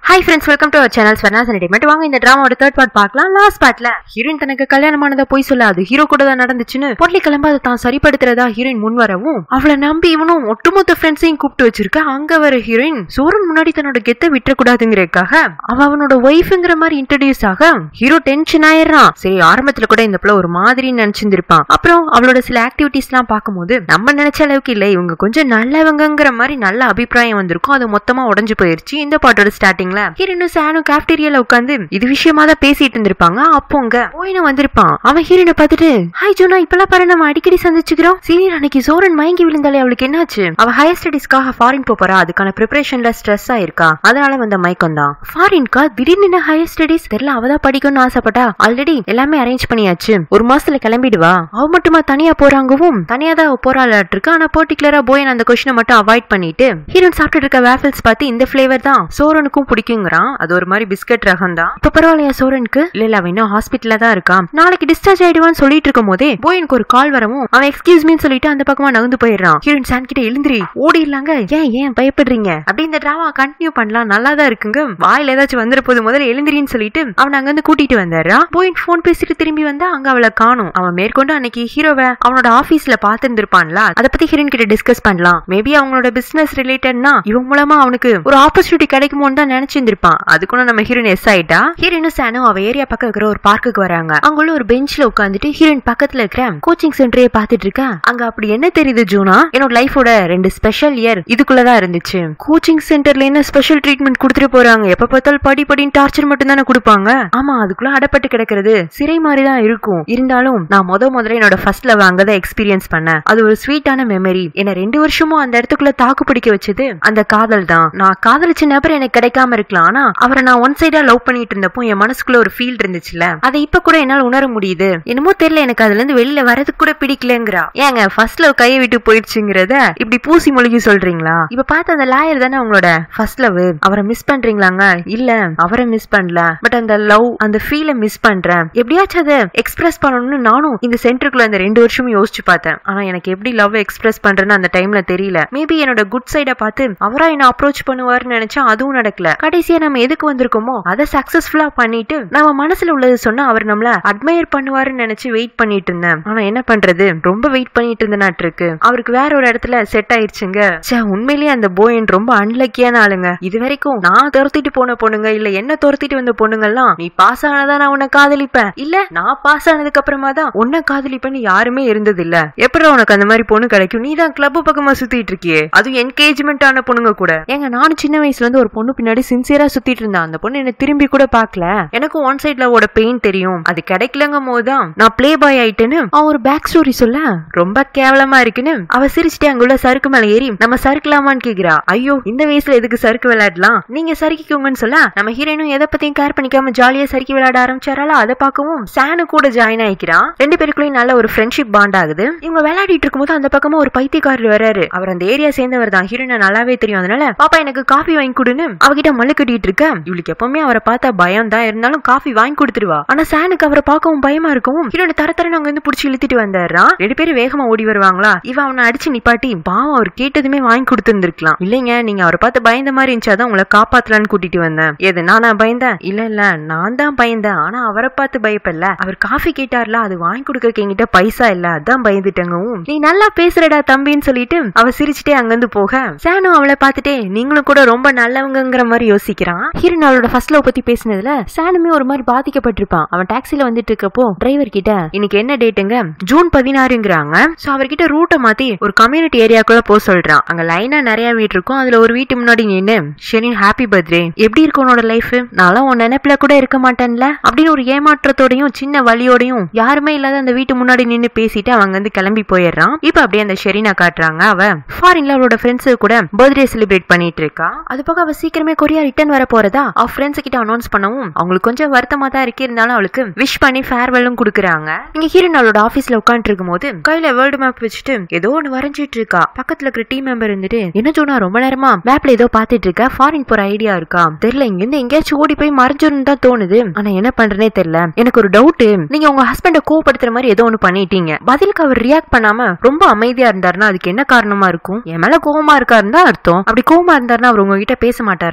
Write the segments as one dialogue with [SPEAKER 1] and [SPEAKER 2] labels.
[SPEAKER 1] Hi friends welcome to our channel Swarna's entertainment வாங்க இந்த டிராமாவோட தேர்ட் பார்ட் பார்க்கலாம் லாஸ்ட் பார்ட்ல ஹீரோயின் தனக்கு கல்யாணமானதை போய் சொல்ல அது ஹீரோ கூட தான் நடந்துச்சுன்னு பொருளை கிளம்ப அதை தான் சரிப்படுத்துறதா ஹீரோயின் முன் வரவும் அவளை நம்பி இவனும் ஒட்டுமொத்த ஃப்ரெண்ட்ஸையும் கூப்பிட்டு வச்சிருக்க அங்க வர ஹீரோயின் சூரன் முன்னாடி தன்னோட கெத்த விட்டுறக்கூடாதுங்கிறதுக்காக அவ அவனோட ஒய்ஃப்ங்கிற மாதிரி இன்ட்ரடியூஸ் ஆக ஹீரோ டென்ஷன் ஆயிடுறான் சரி ஆரம்பத்துல கூட இந்த பிள்ளை ஒரு மாதிரி நினைச்சிருந்திருப்பான் அப்புறம் அவளோட சில ஆக்டிவிட்டிஸ் எல்லாம் பார்க்கும்போது நம்ம நினைச்ச அளவுக்கு இல்ல இவங்க கொஞ்சம் நல்லவங்கங்கிற மாதிரி நல்ல அபிப்பிராயம் வந்திருக்கும் அது மொத்தமா உடஞ்சு போயிருச்சு இந்த பாட்டோட ஸ்டார்டிங்ல ஹீரோனும் சானும் கேப்டீரியால உட்காந்து இது விஷயமா தான் பேசிட்டு இருந்திருப்பாங்க அப்போங்க போயின வந்திருப்பான் அவன் ஹீரோனை பார்த்துட்டு ஹாய் ஜோனா இப்பெல்லாம் பாரு நம்ம அடிக்கடி சந்திச்சுக்கிறோம் சரி அன்னைக்கு சோரன் மயங்கி விழுந்தாலே அவளுக்கு என்னாச்சு அவ ஹையர் ஸ்டடிஸ்க்காக ஃபாரின் போறா அதுக்கான ப்ரிப்பரேஷன்ல ஸ்ட்ரெஸ் ஆயிருக்கா அதனால வந்த மயக்கம் தான் ஃபாரின்கா திடீர்னு ஹையர் ஸ்டடிஸ் தெரியல அவதான் படிக்கணும்னு ஆசைப்பட்டா ஆல்ரெடி எல்லாமே அரேஞ்ச் பண்ணியாச்சு ஒரு மாசத்துல கிளம்பிடுவா அவ மட்டுமா தனியா போறாங்கவும் தனியா தான் அவ போறாளாட்டு இருக்கு ஆனா பர்டிகுலரா போயன் அந்த கொஸ்டினை மட்டும் அவாய்ட் பண்ணிட்டு ஹீரோன் சாப்பிட்டு இருக்க வேஃபிள்ஸ் பார்த்து இந்த ஃபிளேவர் தான் சோரனுக்கும் பிடிக்குங்கிறான் அது ஒரு மாதிரி பிஸ்கட் ரகம் தான் இப்ப பரவாயில்லையா சோரனுக்கு இல்ல இல்ல அவன் இன்னும் ஹாஸ்பிட்டல்ல தான் இருக்கான் நாளைக்கு டிஸ்சார்ஜ் ஆயிடுவான்னு சொல்லிட்டு இருக்கும் போதே போயனுக்கு ஒரு கால் வரவும் அவன் எக்ஸ்கியூஸ் மீன்னு சொல்லிட்டு அந்த பக்கமா நகர்ந்து போயிடுறான் ஹீரோயின் சான் கிட்ட எழுந்திரி ஓடிடலாங்க ஏன் ஏன் பயப்படுறீங்க அப்படி இந்த டிராமா கண்டினியூ பண்ணலாம் நல்லா தான் இருக்குங்க வாயில ஏதாச்சும் வந்துட போது முதல்ல எழுந்திரின்னு சொல்லிட்டு அவன் அங்க இருந்து கூட்டிட்டு வந்தாரான் போயின் போன் பேசிட்டு திரும்பி வந்தா அங்க அவளை காணும் அவன் மேற்கொண்டு அன்னைக்கு ஹீரோவை அவனோட ஆபீஸ்ல பாத்துருந்துருப்பான்ல அதை பத்தி ஹீரோயின் கிட்ட டிஸ்கஸ் பண்ணலாம் மேபி அவங்களோட பிசினஸ் ரிலேட்டட்னா இவன் மூலமா அவனுக்கு ஒரு ஆப்பர்ச்சுனிட்டி கிடைக்குமோன்னு தான் நினைச்சிருந்திருப்பான் அதுக்குள்ள நம்ம ஹீரோயின் எஸ் ஆயிட்டா ஹீரோயினும் சானும் அவ ஏரியா பக்கம் இருக்கிற ஒரு பார்க்குக்கு வராங்க அங்குள்ள ஒரு பெஞ்ச்ல உட்காந்துட்டு ஹீரோயின் பக்கத்துல இருக்கிற கோச்சிங் சென்டரே பாத்துட்டு இருக்கா அங்க அப்படி என்ன தெரியுது ஜூனா என்னோட லைஃபோட ரெண்டு ஸ்பெஷல் இயர் இதுக்குள்ளதான் இருந்துச்சு கோச்சிங் சென்டர்ல என்ன ஸ்பெஷல் ட்ரீட்மெண்ட் கொடுத்துட்டு போறாங்க எப்ப பார்த்தாலும் படி படின்னு டார்ச்சர் மட்டும் தானே கொடுப்பாங்க ஆமா அதுக்குள்ள அடப்பட்டு கிடக்கிறது சிறை மாதிரி தான் இருக்கும் இருந்தாலும் நான் முத முதல்ல என்னோட ஃபர்ஸ்ட் லவ் அங்கதான் எக்ஸ்பீரியன்ஸ் பண்ணேன் அது ஒரு ஸ்வீட்டான மெமரி என்ன ரெண்டு வருஷமும் அந்த இடத்துக்குள்ள தாக்கு பிடிக்க வச்சது அந்த காதல் தான் நான் காதலிச்ச நபர் எனக்கு கிடைக்காம இருக்கலாம் ஆனா அவரை நான் ஒன் சைடா லவ் பண்ணிட்டு இருந்தப்போ என் மனசுக்குள்ள ஒரு ஃபீல் இருந்துச்சுல அதை இப்ப கூட என்னால உணர முடியுது என்னமோ தெரியல எனக்கு அதுல இருந்து வெளியில வரதுக்கு கூட பிடிக்கலங்கிறா ஏங்க ஃபர்ஸ்ட் லவ் கையை விட்டு போயிடுச்சுங்கிறத இப்படி பூசி மொழிகி சொல்றீங்களா இப்ப பார்த்த அந்த லாயர் தானே உங்களோட ஃபர்ஸ்ட் லவ் அவரை மிஸ் பண்றீங்களாங்க இல்ல அவரை மிஸ் பண்ணல பட் அந்த லவ் அந்த ஃபீலை மிஸ் பண்றேன் எப்படியாச்சும் அதை எக்ஸ்பிரஸ் பண்ணணும்னு நானும் இந்த சென்டருக்குள்ள இந்த ரெண்டு வருஷமும் யோசிச்சு பார்த்தேன் ஆனா எனக்கு எப்படி லவ் எக்ஸ்பிரஸ் பண்றேன்னு அந்த டைம்ல தெரியல மேபி என்னோட குட் சைட பார்த்து அவரா என்ன அப்ரோச் பண்ணுவாருன்னு நினைச்சா அதுவும் நடக்கல கடைசியா நம்ம எதுக்கு வந்திருக்கோமோ அதை சக்சஸ்ஃபுல்லா பண்ணிட்டு நம்ம மனசுல உள்ளது சொன்னா அவர் நம்மள அட்மையர் பண்ணுவாருன்னு நினைச்சு வெயிட் பண்ணிட்டு இருந்தேன் ஆனா என்ன பண்றது ரொம்ப வெயிட் பண்ணிட்டு இருந்தனாட்டு இருக்கு அவருக்கு வேற ஒரு இடத்துல செட் ஆயிருச்சுங்க ச்சே உண்மையிலேயே அந்த போயன் ரொம்ப அன்லக்கியான ஆளுங்க இது வரைக்கும் நான் துரத்திட்டு போன பொண்ணுங்க இல்ல என்ன துரத்திட்டு வந்த பொண்ணுங்கெல்லாம் நீ பாஸ் ஆனதா நான் உன்னை காதலிப்பேன் இல்ல நான் பாஸ் ஆனதுக்கு அப்புறமா தான் உன்னை காதலிப்பேன்னு யாருமே இருந்தது இல்ல எப்படி உனக்கு அந்த மாதிரி பொண்ணு கிடைக்கும் நீ தான் கிளப் பக்கமா சுத்திட்டு இருக்கியே அதுவும் என்கேஜ்மெண்ட் ஆன பொண்ணுங்க கூட ஏங்க நானும் சின்ன வயசுல இருந்து ஒரு பொண்ணு பின்னாடி சின்சியரா சுத்திட்டு இருந்தான் அந்த பொண்ணு என்ன திரும்பி கூட பாக்கல எனக்கும் ஒன் சைட்ல ஓட பெயின் தெரியும் அது கிடைக்கலங்கும் போதுதான் நான் பிளே பாய் ஆயிட்டேன்னு அவன் ஒரு பேக் ஸ்டோரி சொல்ல ரொம்ப கேவலமா இருக்குன்னு அவ சிரிச்சுட்டு அங்குள்ள சறுக்கு மேல ஏறி நம்ம சறுக்கலாமான்னு கேக்குறா ஐயோ இந்த வயசுல எதுக்கு சறுக்கு விளையாடலாம் நீங்க சறுக்கிக்கோங்கன்னு சொல்ல நம்ம ஹீரோயினும் எதை பத்தியும் கேர் பண்ணிக்காம ஜாலியா சறுக்கி விளையாட ஆரம்பிச்சாரால அதை பார்க்கவும் சானு கூட ஜாயின் ஆயிக்கிறான் ரெண்டு பேருக்குள்ளயும் நல்ல ஒரு ஃப்ரெண்ட்ஷிப் பாண்ட் ஆகுது இவங்க விளையாடிட்டு இருக்கும்போது அந்த பக்கமா ஒரு பைத்தியக்காரர் வராரு அவர் அந்த ஏரியா சேர்ந்தவர் தான் ஹீரோயினை நல்லாவே தெரியும் அதனால பாப்பா எனக்கு காஃபி வாங்கி கொடுன்னு அவகிட்ட மல்லு கட்டிட்டு இருக்க இவளுக்கு எப்பவுமே அவரை பார்த்தா பயம் தான் இருந்தாலும் காஃபி வாங்கி கொடுத்துருவா ஆனா சானுக்கு அவரை பார்க்கவும் பயமா இருக்கவும் ஹீரோனை தர தரன்னு அங்க இருந்து புடிச்சு இழுத்துட்டு வந்தாரான் ரெண்டு பேரும் வேகமா ஓடி வருவாங்களா இவ அவனை அடிச்சு நிப்பாட்டி பாவம் அவர் கேட்டதுமே வாங்கி கொடுத்துருந்துருக்கலாம் இல்லைங்க நீங்க அவரை பார்த்து பயந்த மாதிரி இருந்துச்சாதான் உங்களை காப்பாத்தலான்னு கூட்டிட்டு வந்தேன் எது நானா பயந்தேன் இல்ல இல்ல நான் தான் பயந்தேன் ஆனா அவரை பார்த்து பயப்படல அவர் காஃபி கேட்டார்ல அது வாங்கி கொடுக்க என்கிட்ட பைசா இல்ல அதான் பயந்துட்டங்கவும் நீ நல்லா பேசுறடா தம்பின்னு சொல்லிட்டு அவ சிரிச்சுட்டே அங்கிருந்து போக சானும் அவளை பார்த்துட்டே நீங்களும் கூட ரொம்ப நல்லவங்கங்கிற மாதிரி யோசிக்கிறான் ஹீரோன் அவளோட ஃபர்ஸ்ட் லவ் பத்தி பேசினதுல சானுமே ஒரு மாதிரி பாதிக்கப்பட்டிருப்பான் அவன் டாக்ஸில வந்துட்டு இருக்கப்போ டிரைவர் கிட்ட இன்னைக்கு என்ன டேட்டுங்க ஜூன் பதினாறுங்கிறாங்க சோ அவர்கிட்ட ரூட்டை மாத்தி ஒரு கம்யூனிட்டி ஏரியாக்குள்ள போக சொல்றான் அங்க லைனா நிறைய வீடு இருக்கும் அதுல ஒரு வீட்டு முன்னாடி நின்னு ஷெரின் ஹாப்பி பர்த்டே எப்படி இருக்கு உன்னோட லைஃப் நான்லாம் உன் நினைப்புல கூட இருக்க மாட்டேன்ல அப்படின்னு ஒரு ஏமாற்றத்தோடையும் சின்ன வழியோடையும் யாருமே இல்லாத அந்த வீட்டு முன்னாடி நின்னு பேசிட்டு அவங்க வந்து கிளம்பி போயிடுறான் இப்ப அப்படியே அந்த ஷெரினா காட்டுறாங்க அவ ஃபாரின்ல அவளோட ஃப்ரெண்ட்ஸ் கூட பர்த்டே செலிப்ரேட் பண்ணிட்டு இருக்கா அது போக அவ சீக்கிரமே கொரியா ரிட்டர்ன் வர போறதா அவ ஃப்ரெண்ட்ஸ் கிட்ட அனௌன்ஸ் பண்ணவும் அவங்களுக்கு கொஞ்சம் வருத்தமா தான் இருக்கு இருந்தாலும் அவளுக்கு விஷ் பண்ணி ஃபேர்வெல்லும் கொடுக்குறாங்க இங்க ஹீரோன் அவளோட ஆபீஸ்ல உட்காந்துட்டு இருக்கும் போது கையில வேர்ல்டு மேப் வச்சுட்டு ஏதோ ஒன்னு வரைஞ்சிட்டு இருக்கா பக்கத்துல இருக்கிற டீம் மெம்பர் இருந்துட்டு என்ன சொன்னா ரொம்ப நேரமா மேப்ல ஏதோ பாத்துட்டு இருக்க ஃபாரின் போற ஐடியா இருக்கா தெரியல இங்க இருந்து எங்கேயாச்சும் ஓடி போய் மறைஞ்சிரும் தான் தோணுது ஆனா என்ன பண்றேனே தெரியல எனக்கு ஒரு டவுட் நீங்க உங்க ஹஸ்பண்ட கோவப்படுத்துற மாதிரி ஏதோ ஒன்னு பண்ணிட்டீங்க பதிலுக்கு அவர் ரியாக்ட் பண்ணாம ரொம்ப அமைதியா இருந்தாருன்னா அதுக்கு என்ன காரணமா இருக்கும் என் மேல கோவமா இருக்காருன்னு தான் அர்த்தம் அப்படி கோவமா இருந்தாருன்னா அவர் உங்ககிட்ட பேச மாட்டாரா மோஸ்ட்லி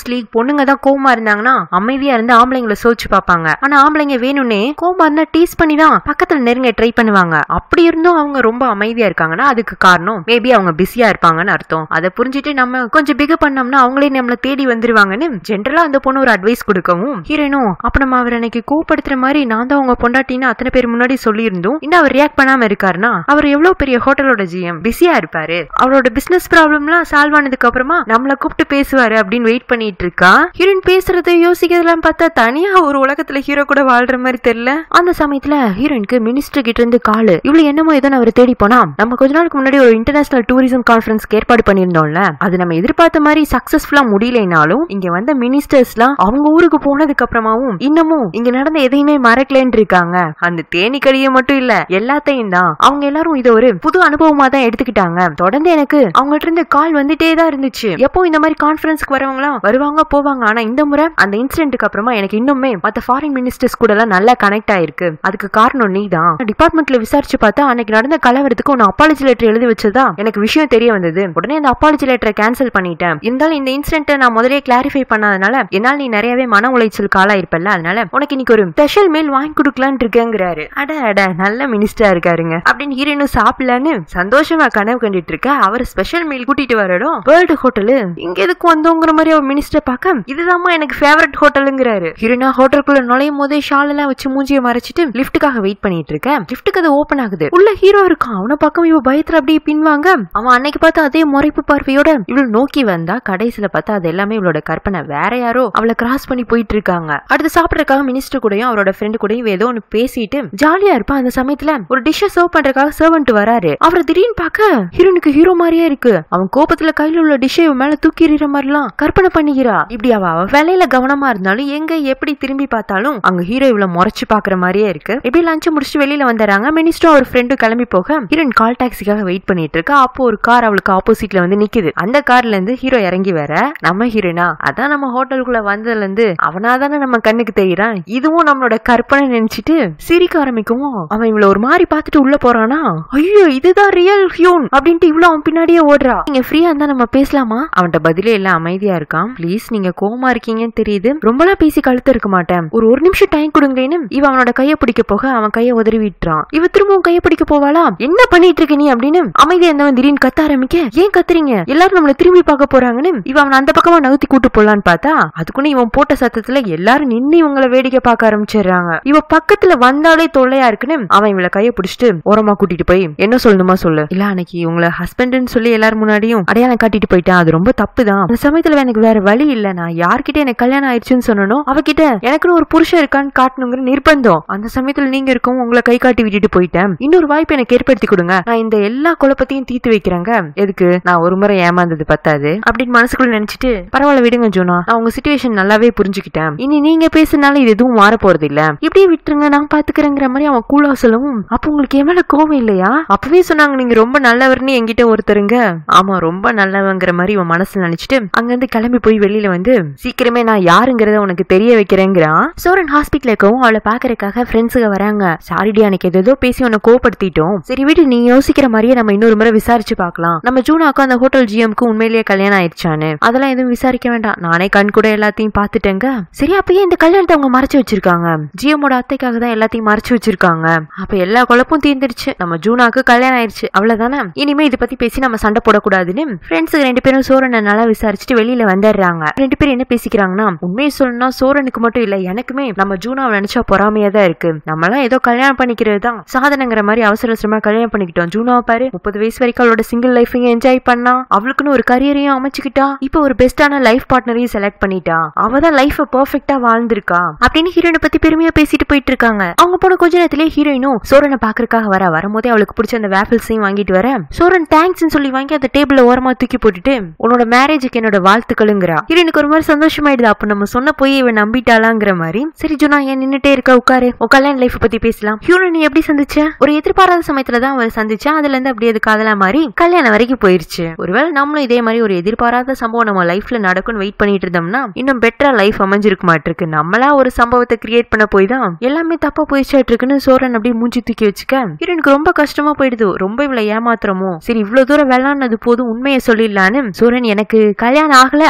[SPEAKER 1] மோஸ்ட்லி பொண்ணுங்க தான் கோவமா இருந்தாங்கன்னா அமைதியா இருந்து ஆம்பளைங்களை சோதிச்சு பார்ப்பாங்க ஆனா ஆம்பளைங்க வேணும்னே கோவமா இருந்தா டீஸ் பண்ணி தான் பக்கத்துல நெருங்க ட்ரை பண்ணுவாங்க அப்படி இருந்தும் அவங்க ரொம்ப அமைதியா இருக்காங்கன்னா அதுக்கு காரணம் மேபி அவங்க பிஸியா இருப்பாங்கன்னு அர்த்தம் அதை புரிஞ்சுட்டு நம்ம கொஞ்சம் பிக பண்ணோம்னா அவங்களே நம்மள தேடி வந்துருவாங்கன்னு ஜென்ரலா அந்த பொண்ணு ஒரு அட்வைஸ் கொடுக்கவும் ஹீரோனும் அப்ப நம்ம அவர் எனக்கு கோவப்படுத்துற மாதிரி நான் தான் உங்க பொண்டாட்டின்னு அத்தனை பேர் முன்னாடி சொல்லியிருந்தோம் இன்னும் அவர் ரியாக்ட் பண்ணாம இருக்காருன்னா அவர் எவ்வளவு பெரிய ஹோட்டலோட ஜிஎம் பிஸியா இருப்பாரு அவரோட பிசினஸ் ப்ராப்ளம்லாம் சால்வ் ஆனதுக்கு அப்புறமா நம்மள கூப்பிட்டு பேசுவாரு அப்படின்னு வெயிட் பண்ணிட்டு இருக்கா ஹீரோயின் பேசுறதை யோசிக்கிறதெல்லாம் பார்த்தா தனியா ஒரு உலகத்துல ஹீரோ கூட வாழ்ற மாதிரி தெரியல அந்த சமயத்துல ஹீரோயினுக்கு மினிஸ்டர் கிட்ட இருந்து காலு இவ்வளவு என்னமோ ஏதோ அவர் தேடி போனா நம்ம கொஞ்ச நாளுக்கு முன்னாடி ஒரு இன்டர்நேஷனல் டூரிசம் கான்ஃபரன்ஸ்க்கு ஏற்பாடு பண்ணியிருந்தோம்ல அது நம்ம எதிர்பார்த்த மாதிரி சக்சஸ்ஃபுல்லா முடியலைனாலும் இங்க வந்த மினிஸ்டர்ஸ்லாம் அவங்க ஊருக்கு போனதுக்கு அப்புறமாவும் இன்னமும் இங்க நடந்த எதையுமே மறக்கலன்னு இருக்காங்க அந்த தேனீக்கடியை மட்டும் இல்ல எல்லாத்தையும் தான் அவங்க எல்லாரும் இதை ஒரு புது அனுபவமா தான் எடுத்துக்கிட்டாங்க தொடர்ந்து எனக்கு அவங்கள்ட்ட இருந்து கால் வந்துட்டே தான் இருந்துச்சு எப்போ இந்த மாதிரி கான்ஃபரன்ஸ்க்கு வரவங்களாம் வருவாங்க போவாங்க ஆனா இந்த முறை அந்த இன்சிடென்ட்க்கு அப்புறமா எனக்கு இன்னுமே மத்த ஃபாரின் மினிஸ்டர்ஸ் கூட எல்லாம் நல்லா கனெக்ட் ஆயிருக்கு அதுக்கு காரணம் நீ தான் டிபார்ட்மெண்ட்ல விசாரிச்சு பார்த்தா அன்னைக்கு நடந்த கலவரத்துக்கு உன்னை அப்பாலஜி லெட்டர் எழுதி வச்சதா எனக்கு விஷயம் தெரிய வந்தது உடனே அந்த அப்பாலஜி லெட்டரை கேன்சல் பண்ணிட்டேன் இருந்தாலும் இந்த இன்சிடென்ட்டை நான் முதலே கிளாரிஃபை பண்ணாதனால என்னால் நீ நிறையவே மன உளைச்சல் காலா இருப்பல்ல அதனால உனக்கு இன்னைக்கு ஒரு ஸ்பெஷல் மீல் வாங்கி கொடுக்கலான்னு இருக்கேங்கிறாரு அட அட நல்ல மினிஸ்டரா இருக்காருங்க அப்படின்னு ஹீரோனும் சாப்பிடலான்னு சந்தோஷமா கனவு கண்டுட்டு இருக்க அவர் ஸ்பெஷல் மீல் கூட்டிட்டு வரடும் வேர்ல்டு ஹோட்டலு இங்க எதுக்கு வந்தோங்கிற மாதிரி அவர் மினிஸ்டர் பார்க்க இதுதாம்மா எனக்கு ஃபேவரட் ஹோட்டலுங்கிறாரு ஹீரோனா ஹோட்டலுக்குள்ள நுழையும் போதே ஷால் எல்லாம் வச்சு மூஞ்சிய மறைச்சிட்டு லிஃப்ட்டுக்காக வெயிட் பண்ணிட்டு இருக்க லிஃப்ட்டுக்கு அது ஓபன் ஆகுது உள்ள ஹீரோ இருக்கான் அவனை பக்கம் இவ பயத்துல அப்படியே பின்வாங்க அவன் அன்னைக்கு பார்த்து அதே முறைப்பு பார்வையோட இவள் நோக்கி வந்தா கடைசியில பார்த்தா அது எல்லாமே இவளோட கற்பனை வேற யாரோ அவளை கிராஸ் பண்ணி போயிட்டு இருக்காங்க அடுத்து சாப்பிடறதுக்காக மினிஸ்டர் கூடயும் அவரோட ஃப்ரெண்டு கூடயும் ஏதோ ஒன்னு பேசிட்டு ஜாலியா இருப்பா அந்த சமயத்துல ஒரு டிஷ்ஷ சர்வ் பண்றதுக்காக சர்வன்ட் வராரு அவரை திடீர்னு பார்க்க ஹீரோனுக்கு ஹீரோ மாதிரியே இருக்கு அவன் கோபத்துல கையில உள்ள டிஷ்ஷை இவன் மேல தூக்கி எறிகிற மாதிரிலாம் கற்பனை பண்ணிக்கிறா இப்படி அவ அவ வேலையில கவனமா இருந்தாலும் எங்க எப்படி திரும்பி பார்த்தாலும் அங்க ஹீரோ இவ்வளவு முறைச்சு பாக்குற மாதிரியே இருக்கு எப்படி லஞ்ச் முடிச்சுட்டு வெளியில வந்துறாங்க மினிஸ்டரும் அவர் ஃப்ரெண்டும் கிளம்பி போக ஹீரோயின் கால் டாக்ஸிக்காக வெயிட் பண்ணிட்டு இருக்கா அப்போ ஒரு கார் அவளுக்கு ஆப்போசிட்ல வந்து நிக்குது அந்த கார்ல இருந்து ஹீரோ இறங்கி வர நம்ம ஹீரோனா அதான் நம்ம ஹோட்டலுக்குள்ள வந்ததுல இருந்து அவனாதானே நம்ம கண்ணுக்கு தெரியறான் இதுவும் நம்மளோட கற்பனை நினைச்சிட்டு சிரிக்க ஆரம்பிக்கவும் அவன் இவ்வளவு ஒரு மாதிரி பார்த்துட்டு உள்ள போறானா ஐயோ இதுதான் ரியல் ஹியூன் அப்படின்ட்டு இவ்வளவு அவன் பின்னாடியே ஓடுறா நீங்க ஃப்ரீயா இருந்தா நம்ம பேசலாமா அவன்கிட்ட பதிலே இல்ல அமைதியா இருக்கான் ப்ளீஸ் நீங்க கோவமா இருக்கீங்கன்னு தெரியுது ரொம்பலாம் பேசி கழுத்து இருக்க மாட்டேன் ஒரு ஒரு நிமிஷம் டைம் கொடுங்களேன்னு இவ அவனோட கைய பிடிக்க போக அவன் கைய உதறி விட்டுறான் இவ திரும்பவும் கைய பிடிக்க போவாளா என்ன பண்ணிட்டு இருக்க நீ அப்படின்னு அமைதியா இருந்தவன் திடீர்னு கத்த ஆரம்பிக்க ஏன் கத்துறீங்க எல்லாரும் நம்மள திரும்பி பார்க்க போறாங்கன்னு இவ அவன் அந்த பக்கமா நகர்த்தி கூட்டு போலான்னு பார்த்தா அதுக்குன்னு இவன் போட்ட சத்தத்துல எல்லாரும் நின்னு இவங்கள வேடிக்கை பார்க்க ஆரம்பிச்சிடுறாங்க இவ பக்கத்துல வந்தாலே தொல்லையா இருக்குன்னு அவன் இவள கைய பிடிச்சிட்டு ஓரமா கூட்டிட்டு போய் என்ன சொல்லணுமா சொல்லு இல்ல அன்னைக்கு உங்களை ஹஸ்பண்ட்னு சொல்லி எல்லாரும் முன்னாடியும் அடையாளம் காட்டிட்டு போயிட்டேன் அது ரொம்ப தப்பு தான் அந்த சமயத்துல எனக்கு வேற வழி இல்ல நான் யார்கிட்ட எனக்கு கல்யாணம் ஆயிடுச்சுன்னு சொன்னனும் அவகிட்ட எனக்குன்னு ஒரு புருஷன் இருக்கான்னு காட்டணுங்கிற நிர்பந்தம் அந்த சமயத்துல நீங்க இருக்கவும் உங்களை கை காட்டி விட்டுட்டு போயிட்டேன் இன்னொரு வாய்ப்பு எனக்கு ஏற்படுத்தி கொடுங்க நான் இந்த எல்லா குழப்பத்தையும் தீர்த்து வைக்கிறேங்க எதுக்கு நான் ஒரு முறை ஏமாந்தது பத்தாது அப்படின்னு மனசுக்குள்ள நினைச்சிட்டு பரவாயில்ல விடுங்க ஜோனா நான் உங்க சுச்சுவேஷன் நல்லாவே புரிஞ்சுக்கிட்டேன் இனி நீங்க பேசுனால இது எதுவும் மாற போறது இல்ல இப்படியே விட்டுருங்க நான் பாத்துக்கிறேங்கிற மாதிரி அவன் கூலா சொல்லவும் அப்ப உங்களுக்கு என் மேல கோவம் இல்லையா அப்பவே சொன்னாங்க நீங்க ரொம்ப நல்லவர்னு என்கிட்ட ஒருத்தருங்க ஆமா ரொம்ப நல்லவங்கிற மாதிரி இவன் மனசுல நினைச்சிட்டு அங்கிருந்து கிளம்பி போய் வெளியில வந்து சீக்கிரமே நான் யாருங்கிறத உனக்கு தெரிய வைக்கிறேங்கிறான் சோரன் ஹாஸ்பிட்டல் இருக்கவும் அவளை பாக்குறதுக்காக ஃப்ரெண்ட்ஸுங்க வராங்க சாரிடி அன்னைக்கு ஏதோ பேசி உன்னை கோவப்படுத்திட்டோம் சரி விடு நீ யோசிக்கிற மாதிரியே நம்ம இன்னொரு முறை விசாரிச்சு பார்க்கலாம் நம்ம ஜூனாக்கும் அந்த ஹோட்டல் ஜிஎம்க்கு உண்மையிலேயே கல்யாணம் ஆயிடுச்சான்னு அதெல்லாம் எதுவும் விசாரிக்க வேண்டாம் நானே கண் கூட எல்லாத்தையும் பார்த்துட்டேங்க சரி அப்பயே இந்த கல்யாணத்தை அவங்க மறைச்சு வச்சிருக்காங்க ஜிஎம்மோட அத்தைக்காக தான் எல்லாத்தையும் மறைச்சு வச்சிருக்காங்க அப்ப எல்லா குழப்பும் தீர்ந்துருச்சு நம்ம ஜூனாக்கு கல்யாணம் ஆயிடுச்சு அவ்வளவுதானே இனிமே இதை பத்தி பேசி நம்ம சண்டை போடக்கூடாதுன்னு ஃப்ரெண்ட்ஸ் ரெண்டு பேரும் சோரனை நல்லா விசாரிச்சுட்டு வெளியில வந்துடுறாங்க ரெண்டு பேரும் என்ன பேசிக்கிறாங்கன்னா உண்மையை சொல்லணும்னா சோரனுக்கு மட்டும் இல்ல எனக்குமே நம்ம ஜூனாவை நினைச்சா பொறாமையா தான் இருக்கு நம்மளாம் ஏதோ கல்யாணம் பண்ணிக்கிறது தான் சாதனைங்கிற மாதிரி அவசர அவசரமா கல்யாணம் பண்ணிக்கிட்டோம் ஜூனாவை பாரு முப்பது வயசு வரைக்கும் அவளோட சிங்கிள் லைஃபையும் என்ஜாய் பண்ணா அவளுக்குன்னு ஒரு கரியரையும் அமைச்சுக்கிட்டா இப்போ ஒரு பெஸ்டான லைஃப் பார்ட்னரையும் செலக்ட் பண்ணிட்டா அவ தான் லைஃப பெர்ஃபெக்ட்டா வாழ்ந்திருக்கா அப்படின்னு ஹீரோயினை பத்தி பெருமையா பேசிட்டு போயிட்டு இருக்காங்க அவங்க போன கொஞ்ச நேரத்திலே ஹீரோயினும் சோரனை பாக்குறதுக்காக வர வரும்போதே அவளுக்கு பிடிச்ச அந்த வேஃபிள்ஸையும் வாங்கிட்டு வர சோரன் தேங்க்ஸ் சொல்லி வாங்கி அந்த டேபிள்ல ஓரமா தூக்கி போட்டுட்டு உன்னோட மேரேஜுக்கு என்னோட வாழ்த்துக்களுங்கிறா ஹீரோயினுக்கு ஒரு மாதிரி சந்தோஷமாயிடுது அப்ப நம்ம சொன்ன போய் இவன் நம்பிட்டாளாங்கிற மாதிரி சரி ஜுனா ஏன் நின்னுட்டே இருக்க உட்காரு உன் கல்யாண லைஃப் பத்தி பேசலாம் ஹீரோயின் நீ எப்படி சந்திச்ச ஒரு எதிர்பாராத சமயத்துல தான் அவள் சந்திச்சா அதுல இருந்து அப்படியே அது காதலா மாதிரி கல்யாணம் வரைக்கும் போயிருச்சு ஒருவேளை நம்மளும் இதே மாதிரி ஒரு எதிர்பாராத சம்பவம் நம்ம லைஃப்ல நடக்கும்னு வெயிட் பண்ணிட்டு இருந்தோம்னா இன்னும் பெட்டரா லைஃப் அமைஞ்சிருக்க மாட்டிருக்கு நம்மளா ஒரு சம்பவத்தை கிரியேட் பண்ண போய் தான் எல்லாமே தப்பா போயிச்சாட்டு இருக்குன்னு சோரன் அப்படியே மூஞ்சி தூக்கி வச்சுக்க ஹீரோனுக்கு ரொம்ப கஷ்டமா போயிடுது ரொம்ப இவ்வளவு ஏமாத்திரமோ சரி இவ்வளவு தூரம் விளாடுனது போதும் உண்மையை சொல்லிடலான்னு சோரன் எனக்கு கல்யாணம் ஆகல அப்படின்னு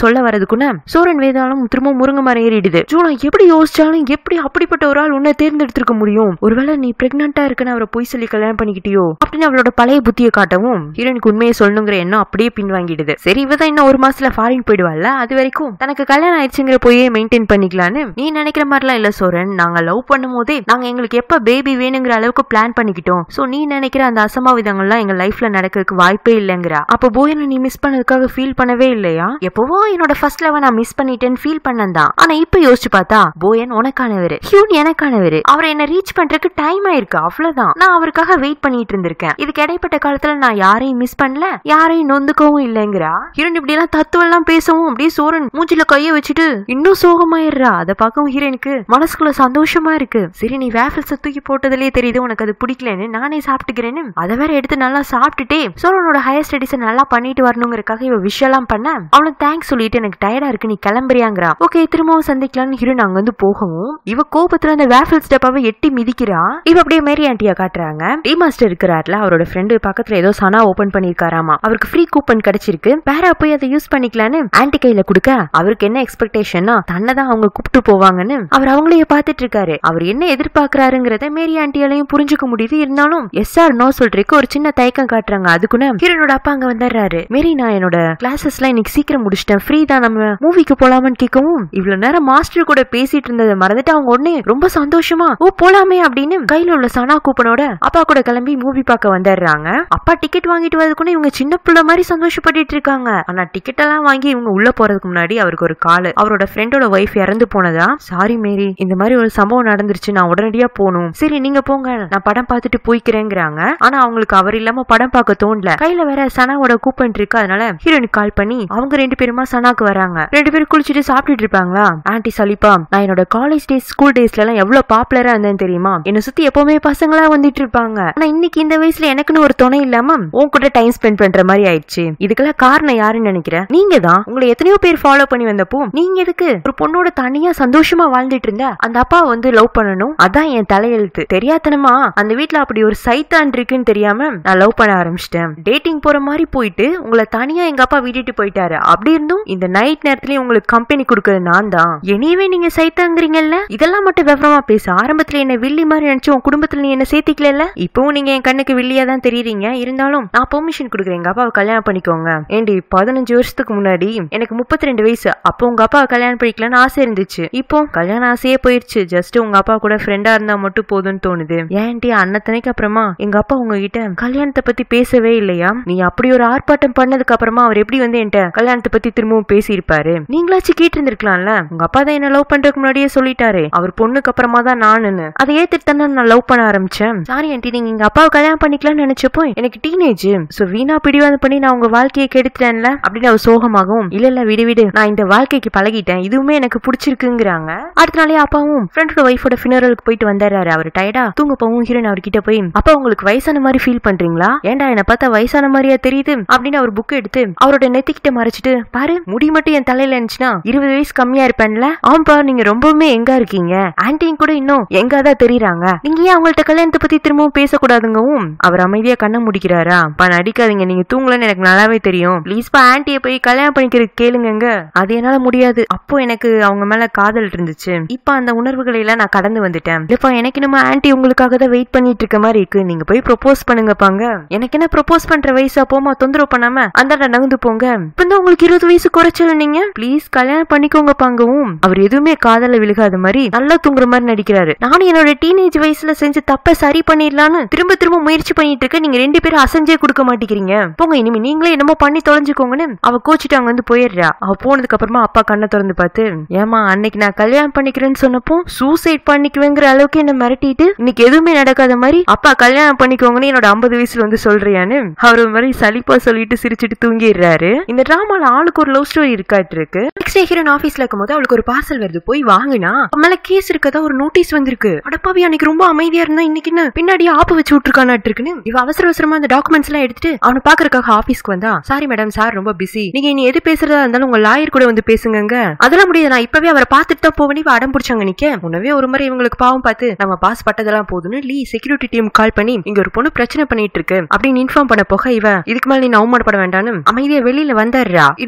[SPEAKER 1] சொல்ல வரதுக்குன்னு சோரன் வேதாளம் திரும்ப முருங்க மரம் ஏறிடுது ஜூனா எப்படி யோசிச்சாலும் எப்படி அப்படிப்பட்ட ஒரு ஆள் உன்னை தேர்ந்தெடுத்திருக்க முடியும் ஒருவேளை நீ பிரெக்னண்டா இருக்குன்னு அவரை பொய் சொல்லி கல்யாணம் பண்ணிக்கிட்டியோ அப்படின்னு அவளோட பழைய புத்தியை காட்டவும் ஹீரோனுக்கு உண்மையை சொல்லணுங்கிற எண்ணம் அப்படியே பின்வாங்கிடுது சரி இவதான் இன்னும் ஒரு மாசத்துல ஃபாரின் போயிடுவாள்ல அது வரைக்கும் தனக்கு கல்யாணம் ஆயிடுச்சுங்கிற போயே மெயின்டைன் பண்ணிக்கலான்னு நீ நினைக்கிற மாதிரிலாம் இல்ல சோரன் நாங்க லவ் பண்ணும் போதே நாங்க எங்களுக்கு எப்ப பேபி வேணுங்கிற அளவுக்கு பிளான் பண்ணிக்கிட்டோம் சோ நீ நினைக்கிற அந்த அசம்பாவிதங்கள்லாம் எங்க லைஃப்ல நடக்கிறதுக்கு வாய்ப்பே இல்லைங்கிறா அப்ப போயனை நீ மிஸ் பண்ணதுக்காக ஃபீல் பண்ணவே இல்லையா எப்பவோ என்னோட ஃபர்ஸ்ட் லவ் நான் மிஸ் பண்ணிட்டேன்னு ஃபீல் பண்ணதான் தான் ஆனா இப்ப யோசிச்சு பார்த்தா போயன் உனக்கானவரு ஹியூன் எனக்கானவரு அவர் என்ன ரீச் பண்றதுக்கு டைம் ஆயிருக்கு அவ்வளவுதான் நான் அவருக்காக வெயிட் பண்ணிட்டு இருந்திருக்கேன் இதுக்கு இடைப்பட்ட காலத்துல நான் யாரையும் மிஸ் பண்ணல யாரையும் நொந்துக்கவும் இல்லைங்கிறா ஹீரோன் இப்படி எல்லாம் தத்துவம் எல்லாம் பேசவும் அப்படியே சோரன் மூஞ்சில கைய வச்சுட்டு இன்னும் சோகமாயிடுறா அதை பார்க்கவும் ஹீரோனுக்கு மனசுக்குள்ள சந்தோஷமா இருக்கு சரி நீ வேஃபிள்ஸ் தூக்கி போட்டதுலயே தெரியுது உனக்கு அது பிடிக்கலன்னு நானே சாப்பிட்டுக்கிறேன்னு அதை வேற எடுத்து நல்லா சாப்பிட்டுட்டே சோரனோட ஹையர் ஸ்டடிஸை நல்லா பண்ணிட்டு வரணுங்கிறதுக்காக இவ விஷ் எல்லாம் பண்ண அவனுக்கு தேங்க்ஸ் சொல்லிட்டு எனக்கு டயர்டா இருக்கு நீ கிளம்புறியாங்கிறா ஓகே திரும்பவும் சந்திக்கலாம்னு ஹீரோன் அங்க வந்து போகவும் இவ கோபத்துல அந்த வேஃபிள்ஸ் டப்பாவை எட்டி மிதிக்கிறா இவ அப்படியே மேரி ஆண்டியா காட்டுறாங்க டி மாஸ்டர் இருக்கிறார்ல அவரோட ஃப்ரெண்டு பக்கத்துல ஏதோ சனா ஓபன் பண்ணிருக்காராமா அவருக்கு ஃப்ரீ கூப்பன் கிடைச்சிருக்கு பேரா போய் அதை யூஸ் பண்ணிக்கலான்னு ஆன்டி கையில கொடுக்க அவருக்கு என்ன எக்ஸ்பெக்டேஷன்னா தன்னை தான் அவங்க கூப்பிட்டு போவாங்கன்னு அவர் அவங்களையே பார்த்துட்டு இருக்காரு அவர் என்ன எதிர்பார்க்கறாருங்கிறத மேரி ஆண்டியாலையும் புரிஞ்சுக்க முடியுது இருந்தாலும் எஸ் ஆர் நோ சொல்றதுக்கு ஒரு சின்ன தயக்கம் காட்டுறாங்க அதுக்குன்னு ஹீரோனோட அப்பா அங்க வந்துடுறாரு மேரி நான் என்னோட கிளாஸஸ்லாம் இன்னைக்கு சீக்கிரம் முடிச்சிட்டேன் ஃப்ரீ தான் நம்ம மூவிக்கு போலாமான்னு கேட்கவும் இவ்வளவு நேரம் மாஸ்டர் கூட பேசிட்டு இருந்ததை மறந்துட்டு அவங்க உடனே ரொம்ப சந்தோஷமா ஓ போலாமே அப்படின்னு கையில உள்ள சனா கூப்பனோட அப்பா கூட கிளம்பி மூவி பார்க்க வந்துடுறாங்க அப்பா டிக்கெட் வாங்கிட்டு வரதுக்குள்ள இவங்க சின்ன பிள்ளை மாதிரி சந்தோஷப்பட்டுட்டு இருக்காங்க ஆனா டிக்கெட் எல்லாம் வாங்கி இவங்க உள்ள போறதுக்கு முன்னாடி அவருக்கு ஒரு கால் அவரோட ஃப்ரெண்டோட ஒய்ஃப் இறந்து போனதா சாரி மேரி இந்த மாதிரி ஒரு சம்பவம் நடந்துருச்சு நான் உடனடியா போகணும் சரி நீங்க போங்க நான் படம் பார்த்துட்டு போய்க்கிறேங்கிறாங்க ஆனா அவங்களுக்கு அவர் இல்லாம படம் பார்க்க தோணல கையில வேற சனாவோட கூப்பன் இருக்கு அதனால ஹீரோனுக்கு கால் பண்ணி அவங்க ரெண்டு பேருமா சனாக்கு வராங்க ரெண்டு பேரும் குளிச்சுட்டு சாப்பிட்டுட்டு இருப்பாங்களா ஆன்டி சலிப்பா நான் என்னோட காலேஜ் டேஸ் ஸ்கூல் டேஸ்ல எல்லாம் எவ்வளவு பாப்புலரா இருந்தேன்னு தெரியுமா என்ன சுத்தி எப்பவுமே பசங்களா வந்துட்டு இருப்பாங்க ஆனா இன்னைக்கு இந்த வயசுல எனக்குன்னு ஒரு துணை இல்லாம உன் கூட டைம் ஸ்பெண்ட் பண்ற மாதிரி ஆயிடுச்சு இதுக்கெல்லாம் காரணம் யாருன்னு நினைக்கிறேன் நீங்க தான் உங்களை எத்தனையோ பேர் ஃபாலோ பண்ணி வந்தப்போ நீங்க எதுக்கு ஒரு பொண்ணோட தனியா சந்தோஷமா வாழ்ந்துட்டு இருந்த அந்த அப்பா வந்து லவ் பண்ணணும் அதான் என் தலையெழுத்து தெரியாதனமா அந்த வீட்ல அப்படி ஒரு சைத்தான் இருக்குன்னு தெரியாம நான் லவ் பண்ண ஆரம்பிச்சிட்டேன் டேட்டிங் போற மாதிரி போயிட்டு உங்களை தனியா எங்க அப்பா விட்டுட்டு போயிட்டாரு அப்படி இருந்தும் இந்த நைட் நேரத்துலயும் உங்களுக்கு கம்பெனி கொடுக்கறது நான் தான் எனிவே நீங்க சைத்தாங்கிறீங்கல்ல இதெல்லாம் மட்டும் விவரமா பேச ஆரம்பத்துல என்ன வில்லி மாதிரி நினைச்சு உன் குடும்பத்துல நீ என்ன சேர்த்திக்கல இப்பவும் நீங்க என் கண்ணுக்கு வில்லியா தான் தெரியுறீங்க இருந்தாலும் நான் பெர்மிஷன் கொடுக்குறேன் எங்க அப்பாவை கல்யாணம் பண்ணிக்கோங்க ஏண்டி பதினஞ்சு வருஷத்துக்கு முன்னாடி எனக்கு முப்பத்தி ரெண்டு வயசு அப்போ உங்க அப்பா கல்யாணம் பண்ணிக்கலாம்னு ஆசை இருந்துச்சு இப்போ கல்யாணம் ஆசையே போயிருச்சு ஜஸ்ட் உங்க அப்பா கூட ஃப்ரெண்டா இருந்தா மட்டும் போதும்னு தோணுது ஏன்டி அன்னத்தனைக்கு அப்புறமா எங்க அப்பா உங்ககிட்ட கல்யாணத்தை பத்தி பேசவே இல்லையா நீ அப்படி ஒரு ஆர்ப்பாட்டம் பண்ணதுக்கு அப்புறமா அவர் எப்படி வந்து என்கிட்ட கல்யாணத்தை பத்தி திரும்பவும் பேசியிருப்பாரு நீங்களாச்சும் கேட்டு இருந்திருக்கலாம்ல உங்க அப்பா தான் என்ன லவ் பண்றதுக்கு முன்னாடியே சொல்லிட்டாரு அவர் பொண்ணுக்கு அப்புறமா தான் நானுன்னு அதை ஏத்துட்டு தானே நான் லவ் பண்ண ஆரம்பிச்சேன் சாரி ஆண்டி நீங்க எங்க அப்பாவை கல்யாணம் பண்ணிக்கலாம்னு நினைச்சப்போ எனக்கு டீனேஜ் சோ வீணா பிடிவாதம் பண்ணி நான் உங்க வாழ்க்கையை கெடுத்துட்டேன்ல அப்படின்னு அவர் சோகமாகவும் இல்ல இல்ல விடு விடு நான் இந்த வாழ்க்கைக்கு பழகிட்டேன் இதுவுமே எனக்கு பிடிச்சிருக்குங்கிறாங்க அடுத்த நாளே அப்பாவும் ஃப்ரெண்டோட ஒய்ஃபோட ஃபினரலுக்கு போயிட்டு வந்தாரு அவர் டயர்டா தூங்க போவும் ஹீரோன் அவர்கிட்ட போய் அப்பா உங்களுக்கு வயசான மாதிரி ஃபீல் பண்றீங்களா ஏன்டா என்ன பார்த்தா வயசான மாதிரியா தெரியுது அப்படின்னு அவர் புக் எடுத்து அவரோட நெத்திக்கிட்ட மறைச்சிட்டு பாரு முடி மட்டும் என் தலையில இருந்துச்சுன்னா இருபது வயசு கம்மியா இருப்பேன்ல ஆம்பா நீங்க ரொம்பவுமே எங்கா இருக்கீங்க ஆன்டியும் கூட இன்னும் எங்கா தான் தெரியுறாங்க நீங்க ஏன் அவங்கள்ட்ட கல்யாணத்தை பத்தி திரும்பவும் பேசக்கூடாதுங்கவும் அவர் அமைதியா கண்ணை முடிக்கிறாரா பா நடிக்காதீங்க நீங்க தூங்கலன்னு எனக்கு நல்லாவே தெரியும் ப்ளீஸ் பா ஆன்ட்டியை போய் கல்யாணம் பண்ணிக்கிறதுக்கு கேளுங்க அது என்னால முடியாது அப்போ எனக்கு அவங்க மேல காதல் இருந்துச்சு இப்ப அந்த உணர்வுகளை எல்லாம் நான் கடந்து வந்துட்டேன் இல்லப்பா எனக்கு நம்ம ஆன்ட்டி உங்களுக்காக தான் வெயிட் பண்ணிட்டு இருக்க மாதிரி இருக்கு நீங்க போய் ப்ரொபோஸ் பண்ணுங்கப்பாங்க எனக்கு என்ன ப்ரொபோஸ் பண்ற வயசு அப்போமா தொந்தரவு பண்ணாம அந்த நகர்ந்து போங்க இப்ப தான் உங்களுக்கு இருபது வயசு குறைச்சல நீங்க ப்ளீஸ் கல்யாணம் பண்ணிக்கோங்க பாங்கவும் அவர் எதுவுமே காதல விழுகாத மாதிரி நல்லா தூங்குற மாதிரி நடிக்கிறாரு நானும் என்னோட டீனேஜ் வயசுல செஞ்ச தப்ப சரி பண்ணிடலான்னு திரும்ப திரும்ப முயற்சி பண்ணிட்டு இருக்க நீங்க ரெண்டு பேரும் அசைஞ்சே கொடுக்க மாட்டேங்கிறீங்க போங்க இனிமே நீங்களே என்னமோ பண்ணி தொலைஞ்சுக்கோங்கன்னு அவ கோச்சிட்டு அங்க வந்து போயிடுறா அவ போனதுக்கு அப்புறமா அப்பா கண்ணை திறந்து பார்த்து ஏமா அன்னைக்கு நான் கல்யாணம் பண்ணிக்கிறேன்னு சொன்னப்போ சூசைட் பண்ணிக்குவேங்கிற அளவுக்கு என்ன மிரட்டிட்டு இன்னைக்கு எதுவுமே நடக்காத மாதிரி அப்பா கல்யாணம் பண்ணிக்கோங்கன்னு என்னோட ஐம்பது வயசுல வந்து சொல்றியான்னு அவர் ஒரு மாதிரி சலிப்பா சொல்லிட்டு சிரிச்சிட்டு தூங்கிடுறாரு இந்த டிராமால ஆளுக்கு ஒரு லவ் ஸ்டோரி இருக்காட்டு இருக்கு நெக்ஸ்ட் டே ஹீரோன் ஆபீஸ்ல இருக்கும்போது அவளுக்கு ஒரு பார்சல் வருது போய் வாங்கினா மேல கேஸ் இருக்கதா ஒரு நோட்டீஸ் வந்திருக்கு அடப்பாவி அன்னைக்கு ரொம்ப அமைதியா இருந்தா இன்னைக்கு என்ன பின்னாடி ஆப்பு வச்சு விட்டுருக்கானாட்டு இருக்குன்னு இவ அவசர அவசரமா அந்த டாக்குமெண்ட்ஸ் எல்லாம் எடுத்துட்டு அவனை பாக்குறதுக்காக ஆபீஸ்க்கு வந்தா சாரி மேடம் சார் ரொம்ப பிஸி நீங்க இனி எது பேசுறதா இருந்தாலும் உங்க லாயர் கூட வந்து பேசுங்க அதெல்லாம் முடியாது நான் இப்பவே அவரை பார்த்துட்டு தான் போவேன் இவ அடம் பிடிச்சாங்க நிக்க உணவே ஒரு முறை இவங்களுக்கு பாவம் பார்த்து நம்ம பாஸ் பட்டதெல்லாம் போதுன்னு லீ செக்யூரிட்டி டீம் கால் பண்ணி இங்க ஒரு பொண்ணு பிரச்சனை பண்ணிட்டு இருக்கு அப்படின்னு இன்ஃபார்ம் பண்ண போக இவ இதுக்கு மேல நீ அவமானப்பட வேண்டாம்னு அமைதியா வெளியில வந்தாருடா இருந்தாலும் ஹோட்டல்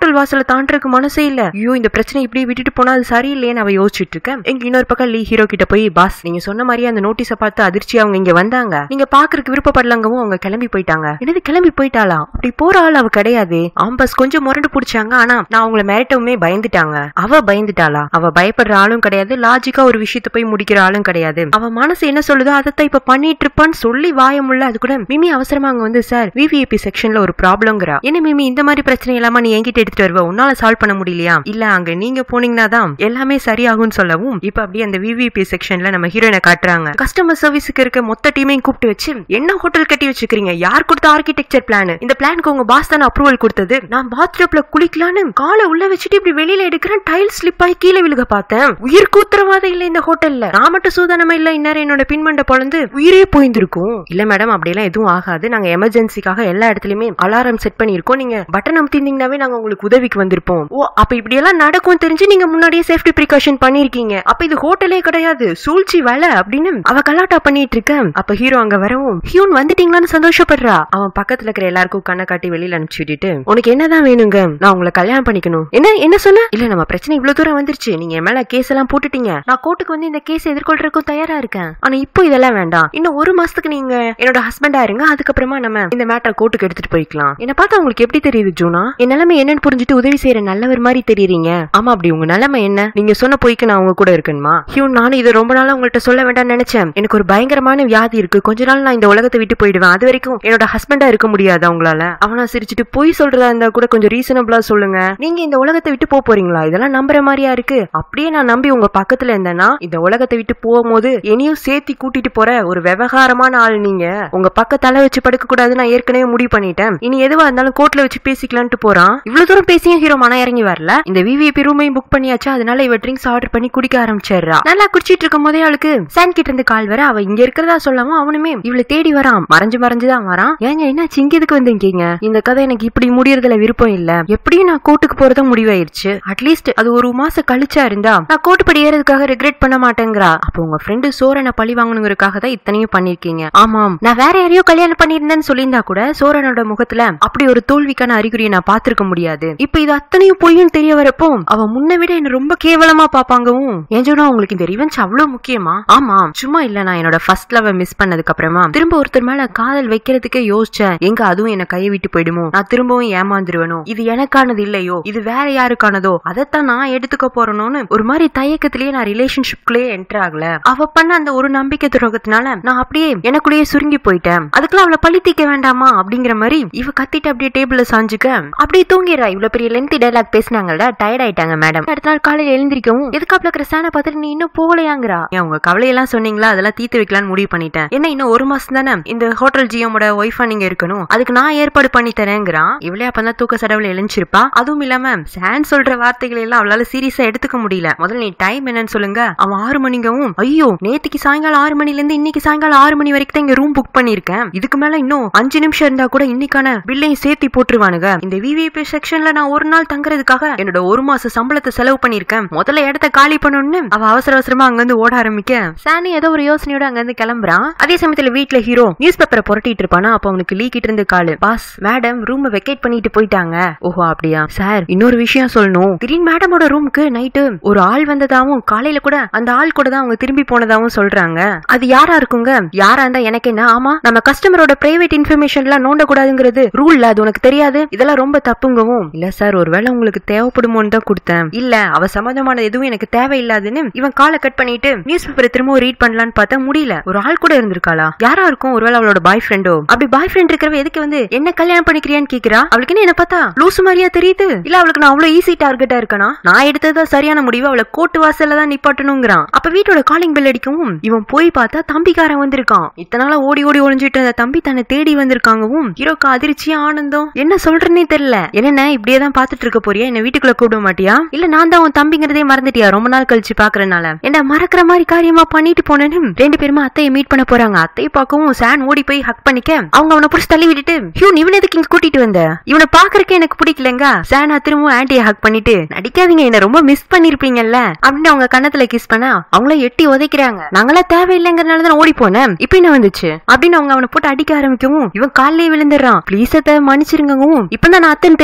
[SPEAKER 1] ஹோட்டல் வாசல தாண்டறதுக்கு மனசே இல்ல ஐயோ இந்த பிரச்சனை இப்படி விட்டுட்டு போனா அது சரியில்லையேன்னு அவ யோசிச்சுட்டு இருக்க எங்க இன்னொரு பக்கம் லீ ஹீரோ கிட்ட போய் பாஸ் நீங்க சொன்ன மாதிரியே அந்த நோட்டீஸ பார்த்து அதிர்ச்சி அவங்க இங்க வந்தாங்க நீங்க பாக்குறதுக்கு விருப்பப்படலங்கவும் அவங்க கிளம்பி போயிட்டாங்க என்னது கிளம்பி போயிட்டாளா அப்படி போற ஆள் அவ கிடையாது ஆம்பஸ் கொஞ்சம் முரண்டு பிடிச்சாங்க ஆனா நான் அவங்கள மிரட்டவுமே பயந்துட்டாங்க அவ பயந்துட்டாளா அவ பயப்படுற ஆளும் கிடையாது லாஜிக்கா ஒரு விஷயத்த போய் முடிக்கிற ஆளும் கிடையாது அவ மனசு என்ன சொல்லுதோ அதைத்தான் இப்ப பண்ணிட்டு இருப்பான்னு சொல்லி வாய முல்ல அது கூட மிமி அவசரமா அங்க வந்து சார் விவிஐபி செக்ஷன்ல ஒரு ப்ராப்ளம்ங்கிறா என்ன மிமி இந்த மாதிரி பிரச்சனை இல்லாம நீ என்கிட்ட எடுத்துட்டு வருவ உன்னால சால்வ் பண்ண முடியலையா இல்ல அங்க நீங்க போனீங்கன்னா தான் எல்லாமே சரியாகும்னு சொல்லவும் இப்ப அப்படியே அந்த விவிஐபி செக்ஷன்ல நம்ம ஹீரோயினை காட்டுறாங்க கஸ்டமர் சர்வீஸுக்கு இருக்க மொத்த டீமையும் கூப்பிட்டு வச்சு என்ன ஹோட்டல் கட்டி வச்சுக்கிறீங்க யார் கொடுத்த ஆர்கிடெக்சர் பிளான் இந்த பிளானுக்கு உங்க பாஸ் தானே அப்ரூவல் கொடுத்தது நான் பாத்ரூப்ல குளிக்கலான்னு காலை உள்ள வச்சுட்டு இப்படி வெளியில எடுக்கிறேன் டைல் ஸ்லிப் ஆகி கீழே விழுக பார்த்தேன் உயிர் கூத்திரவாதம் இல்ல இந்த ஹோட்டல்ல நான் மட்டும் சூதானமா இல்ல இந்நேரம் என்னோட பின்மண்ட பொழந்து உயிரே போயிருந்திருக்கும் இல்ல மேடம் அப்படியெல்லாம் எதுவும் ஆகாது நாங்க எமர்ஜென்சிக்காக எல்லா இடத்துலயுமே அலாரம் செட் பண்ணிருக்கோம் நீங்க பட்டன் அமுத்திருந்தீங்கன்னாவே நாங்க உங்களுக்கு உதவிக்கு வந்திருப்போம் ஓ அப்ப இப்படி எல்லாம் நடக்கும் தெரிஞ்சு நீங்க முன்னாடியே சேஃப்டி ப்ரிகாஷன் பண்ணிருக்கீங்க அப்ப இது ஹோட்டலே கிடையாது சூழ்ச்சி வேலை அப்படின்னு அவ கலாட்டா பண்ணிட்டு இருக்க அப்ப ஹீரோ அங்க வரவும் ஹியூன் வந்துட்டீங்களான்னு சந்தோஷப்படுறா அவன் பக்கத்துல இருக்கிற எல்லாருக்கும் கண்ணை காட்டி வெளியில அனுப்பிச்சு விட்டுட்டு உனக்கு என்னதான் வேணுங்க நான் உங்களை கல்யாணம் பண்ணிக்கணும் என்ன என்ன சொன்ன இல்ல நம்ம பிரச்சனை இவ்வளவு தூரம் வந்துருச்சு நீங்க என் மேல கேஸ் எல்லாம் போட்டுட்டீங்க நான் கோர்ட்டுக்கு வந்து இந்த கேஸ் எதிர்கொள்றதுக்கும் தயாரா இருக்கேன் ஆனா இப்போ இதெல்லாம் வேண்டாம் இன்னும் ஒரு மாசத்துக்கு நீங்க என்னோட ஹஸ்பண்டா இருங்க அதுக்கப்புறமா நம்ம இந்த மேட்டரை கோர்ட்டுக்கு எடுத்துட்டு போய்க்கலாம் என்ன பார்த்தா உங்களுக்கு எப்படி தெரியுது ஜூனா என் நிலைமை என்னன்னு புரிஞ்சுட்டு உதவி செய்யற நல்லவர் மாதிரி தெரியுறீங்க ஆமா அப்படி உங்க நிலைமை என்ன நீங்க சொன்ன பொய்க்கு நான் உங்க கூட இருக்கணுமா ஹியூ நானும் இதை ரொம்ப நாளா உங்கள்ட்ட சொல்ல வேண்டாம்னு நினைச்சேன் எனக்கு ஒரு பயங்கரமான வியாதி இருக்கு கொஞ்ச நாள் நான் இந்த உலகத்தை விட்டு போயிடுவேன் அது வரைக்கும் என்னோட ஹஸ்பண்டா இருக்க முடியாது அவங்களால அவனா சிரிச்சிட்டு பொய் சொல்றதா இருந்தா கூட கொஞ்சம் ரீசனபிளா சொல்லுங்க நீங்க இந்த உலகத்தை விட்டு போக போறீங்களா இதெல்லாம் நம்புற மாதிரியா இருக்கு அப்படியே நான் நம்பி உங்க பக்கத்துல இருந்தேன்னா இந்த உலகத்தை விட்டு போகும்போது என்னையும் சேர்த்தி கூட்டிட்டு போற ஒரு விவகாரமான ஆள் நீங்க உங்க பக்க தலை வச்சு படுக்க கூடாது நான் ஏற்கனவே முடிவு பண்ணிட்டேன் இனி எதுவா இருந்தாலும் கோர்ட்ல வச்சு பேசிக்கலான்ட்டு போறான் இவ்வளவு தூரம் பேசியும் ஹீரோ மன இறங்கி வரல இந்த விவிஐபி ரூமையும் புக் பண்ணியாச்சு அதனால இவ ட்ரிங்க்ஸ் ஆர்டர் பண்ணி குடிக்க ஆரம்பிச்சிடுறா நல்லா குடிச்சிட்டு இருக்கும் போதே அவளுக்கு சான் கிட்ட இருந்து கால் வர அவ இங்க இருக்கிறதா சொல்லாம அவனுமே இவளை தேடி வரான் மறைஞ்சு மறைஞ்சுதான் வரான் ஏங்க என்னாச்சு இங்க எதுக்கு வந்திருக்கீங்க இந்த கதை எனக்கு இப்படி முடியறதுல விருப்பம் இல்ல எப்படியும் நான் கோர்ட்டுக்கு போறதா முடிவாயிருச்சு அட்லீஸ்ட் அது ஒரு மாசம் கழிச்சா இருந்தா நான் கோர்ட்டு படி ஏறதுக்காக ரெக்ரெட் பண்ண மாட்டேங்கிறா அப்ப உங்க ஃப்ரெண்டு சோரனை பழி வாங்கணுங்கிறதுக்காக தான் இத்தனையும் பண்ணிருக்கீங்க ஆமாம் நான் வேற யாரையோ கல்யாணம் பண்ணியிருந்தேன்னு சொல்லியிருந்தா கூட சோரனோட முகத்துல அப்படி ஒரு தோல்விக்கான அறிகுறியை நான் பாத்திருக்க முடியாது இப்ப இது அத்தனையும் பொய்யும் தெரிய வரப்போ அவ முன்ன விட என்ன ரொம்ப கேவலமா பாப்பாங்கவும் ஏஞ்சோனா உங்களுக்கு இந்த ரிவெஞ்ச் அவ்வளவு முக்கியமா ஆமா சும்மா இல்ல நான் என்னோட ஃபர்ஸ்ட் லவ் மிஸ் பண்ணதுக்கு அப்புறமா திரும்ப ஒருத்தர் மேல காதல் வைக்கிறதுக்கே யோசிச்சேன் எங்க அதுவும் என்ன கையை விட்டு போயிடுமோ நான் திரும்பவும் ஏமாந்துருவனோ இது எனக்கானது இல்லையோ இது வேற யாருக்கானதோ அதைத்தான் நான் எடுத்துக்க போறேனோன்னு ஒரு மாதிரி தயக்கத்திலேயே நான் ரிலேஷன்ஷிப்குள்ளேயே என்டர் ஆகல அவ பண்ண அந்த ஒரு நம்பிக்கை துரோகத்தினால நான் அப்படியே எனக்குள்ளேயே சுருங்கி போயிட்டேன் அதுக்கெல்லாம் அவளை பழி தீக்க வேண்டாமா அப்படிங்கிற மாதிரி இவ கத்திட்டு அப்படியே டேபிள்ல சாஞ்சுக்க அப்படியே தூங்கிடுறா இவ்வளவு பெரிய லென்த் டைலாக் பேசினாங்கல்ல டயர்ட் ஆயிட்டாங்க மேடம் அடுத்த நாள் காலையில எழுந்திரிக்கவும் எதுக்காப்ல இருக்கிற சானை பார்த்துட்டு நீ இன்னும் போகலையாங்கிறா ஏன் உங்க கவலையெல்லாம் சொன்னீங்களா அதெல்லாம் தீர்த்து வைக்கலாம்னு முடிவு பண்ணிட்டேன் என்ன இன்னும் ஒரு மாசம் தானே இந்த ஹோட்டல் ஜியோமோட ஒய்ஃபா நீங்க இருக்கணும் அதுக்கு நான் ஏற்பாடு பண்ணி தரேங்கிறான் இவளே அப்பதான் தூக்க சடவுல எழுந்திருப்பா அதுவும் இல்லாம சான் சொல்ற வார்த்தைகள் எல்லாம் அவளால சீரியஸா எடுத்துக்க முடியல முதல்ல நீ டைம் என்னன்னு சொல்லுங்க அவன் ஆறு மணிங்கவும் ஐயோ நேத்துக்கு சாயங்காலம் ஆறு மணில இருந்து இன்னைக்கு சாயங்காலம் ஆறு மணி வரைக்கும் தான் இங்க ரூம் புக் பண்ணிருக்கேன் இதுக்கு மேல இன்னும் அஞ்சு நிமிஷம் இருந்தா கூட இன்னைக்கான பில்லையும் சேர்த்து போட்டுருவானுங்க இந்த விவிஐபி செக்ஷன்ல நான் ஒரு நாள் தங்குறதுக்காக என்னோட ஒரு மாச சம்பளத்தை செலவு பண்ணிருக்கேன் முதல்ல இடத்த காலி பண்ணணும்னு அவ அவசர அவசரமா அங்க இருந்து ஓட ஆரம்பிக்க சானி ஏதோ ஒரு யோசனையோட அங்க இருந்து கிளம்புறான் அதே சமயத்துல வீட்ல ஹீரோ நியூஸ் பேப்பரை புரட்டிட்டு இருப்பானா அப்ப அவனுக்கு லீக்கிட்டு இருந்து காலு பாஸ் மேடம் ரூம் வெக்கேட் பண்ணிட்டு போயிட்டாங்க ஓஹோ அப்படியா சார் இன்னொரு விஷயம் சொல்லணும் கிரீன் மேடமோட ரூமுக்கு நைட்டு ஒரு ஆள் வந்ததாவும் காலையில கூட அந்த ஆள் கூட தான் அவங்க திரும்பி போனதாவும் சொல்றாங்க அது யாரா இருக்குங்க யாரா இருந்தா எனக்கு என்ன ஆமா நம்ம கஸ்டமரோட பிரைவேட் இன்ஃபர்மேஷன் எல்லாம் நோண்ட கூடாதுங்கிறது ரூல்ல அது உனக்கு தெரியாது இதெல்லாம் ரொம்ப தப்புங்கவும் இல்ல சார் ஒருவேளை உங்களுக்கு தேவைப்படுமோன்னு தான் கொடுத்தேன் இல்ல அவ சம்மந்தமான எதுவும் எனக்கு தேவையில்லாதுன்னு இவன் காலை கட் பண்ணிட்டு நியூஸ் பேப்பரை திரும்ப ரீட் பண்ணலான்னு பார்த்தா முடியல ஒரு ஆள் கூட இருந்திருக்காளா யாரா இருக்கும் ஒருவேளை அவளோட பாய் ஃப்ரெண்டோ அப்படி பாய் ஃப்ரெண்ட் இருக்கிறவ எதுக்கு வந்து என்ன கல்யாணம் பண்ணிக்கிறியான்னு கேக்குறா அவளுக்கு என்ன என்ன பார்த்தா லூசு மாதிரியா தெரியுது இல்ல அவளுக்கு நான் அவ்வளவு ஈஸி டார்கெட்டா இருக்கனா நான் எடுத்தது சரியான முடிவு அவளை கோட்டு வாசல்ல தான் நிப்பாட்டணுங்கிறான் அப்ப வீட்டோட காலிங் பெல் அடிக்கவும் இவன் போய் பார்த்தா தம்பிக்காரன் வந்திருக்கான் இத்தனால ஓடி ஓடி ஒளிஞ்சிட்டு அந்த தம்பி தன்னை தேடி வந்திருக்காங்கவும் ஹீரோக்கு அதிர்ச்சியா ஆனந்தம் என்ன சொல்றேன்னே தெரியல என்ன இப்படியே தான் பாத்துட்டு இருக்க போறியா என்ன வீட்டுக்குள்ள கூப்பிட மாட்டியா இல்ல நான் தான் உன் தம்பிங்கிறதே மறந்துட்டியா ரொம்ப நாள் கழிச்சு பாக்குறனால என்ன மறக்கிற மாதிரி காரியமா பண்ணிட்டு போனேன்னு ரெண்டு பேருமா அத்தையை மீட் பண்ண போறாங்க அத்தையை பார்க்கவும் சான் ஓடி போய் ஹக் பண்ணிக்க அவங்க அவனை புடிச்சு தள்ளி விட்டுட்டு ஹியூன் இவன் எதுக்கு இங்க கூட்டிட்டு வந்த இவனை பாக்குறதுக்கு எனக்கு பிடிக்கலங்க சானா திரும்பவும் ஆன்டியை ஹக் பண்ணிட்டு நடிக்காதீங்க என்ன ரொம்ப மிஸ் பண்ணிருப்பீங்கல்ல அப்படின்னு அவங்க கண்ணத்துல கிஸ் பண்ணா அவங்கள எட்டி உதைக்கிறாங்க நாங்களா தேவையில்லைங்கிறனால தான் ஓடி போனேன் இப்ப என்ன வந்துச்சு அப்படின்னு அவங்க அவனை போட்டு அடிக்க ஆரம்பிக்கவும் இவன் காலையே விழுந்துடுறான் ப்ளீஸ் அத்தை மன்னிச்சிருங்கவும் இப்பதான் நான் அத்தன் தெரியுதான்னு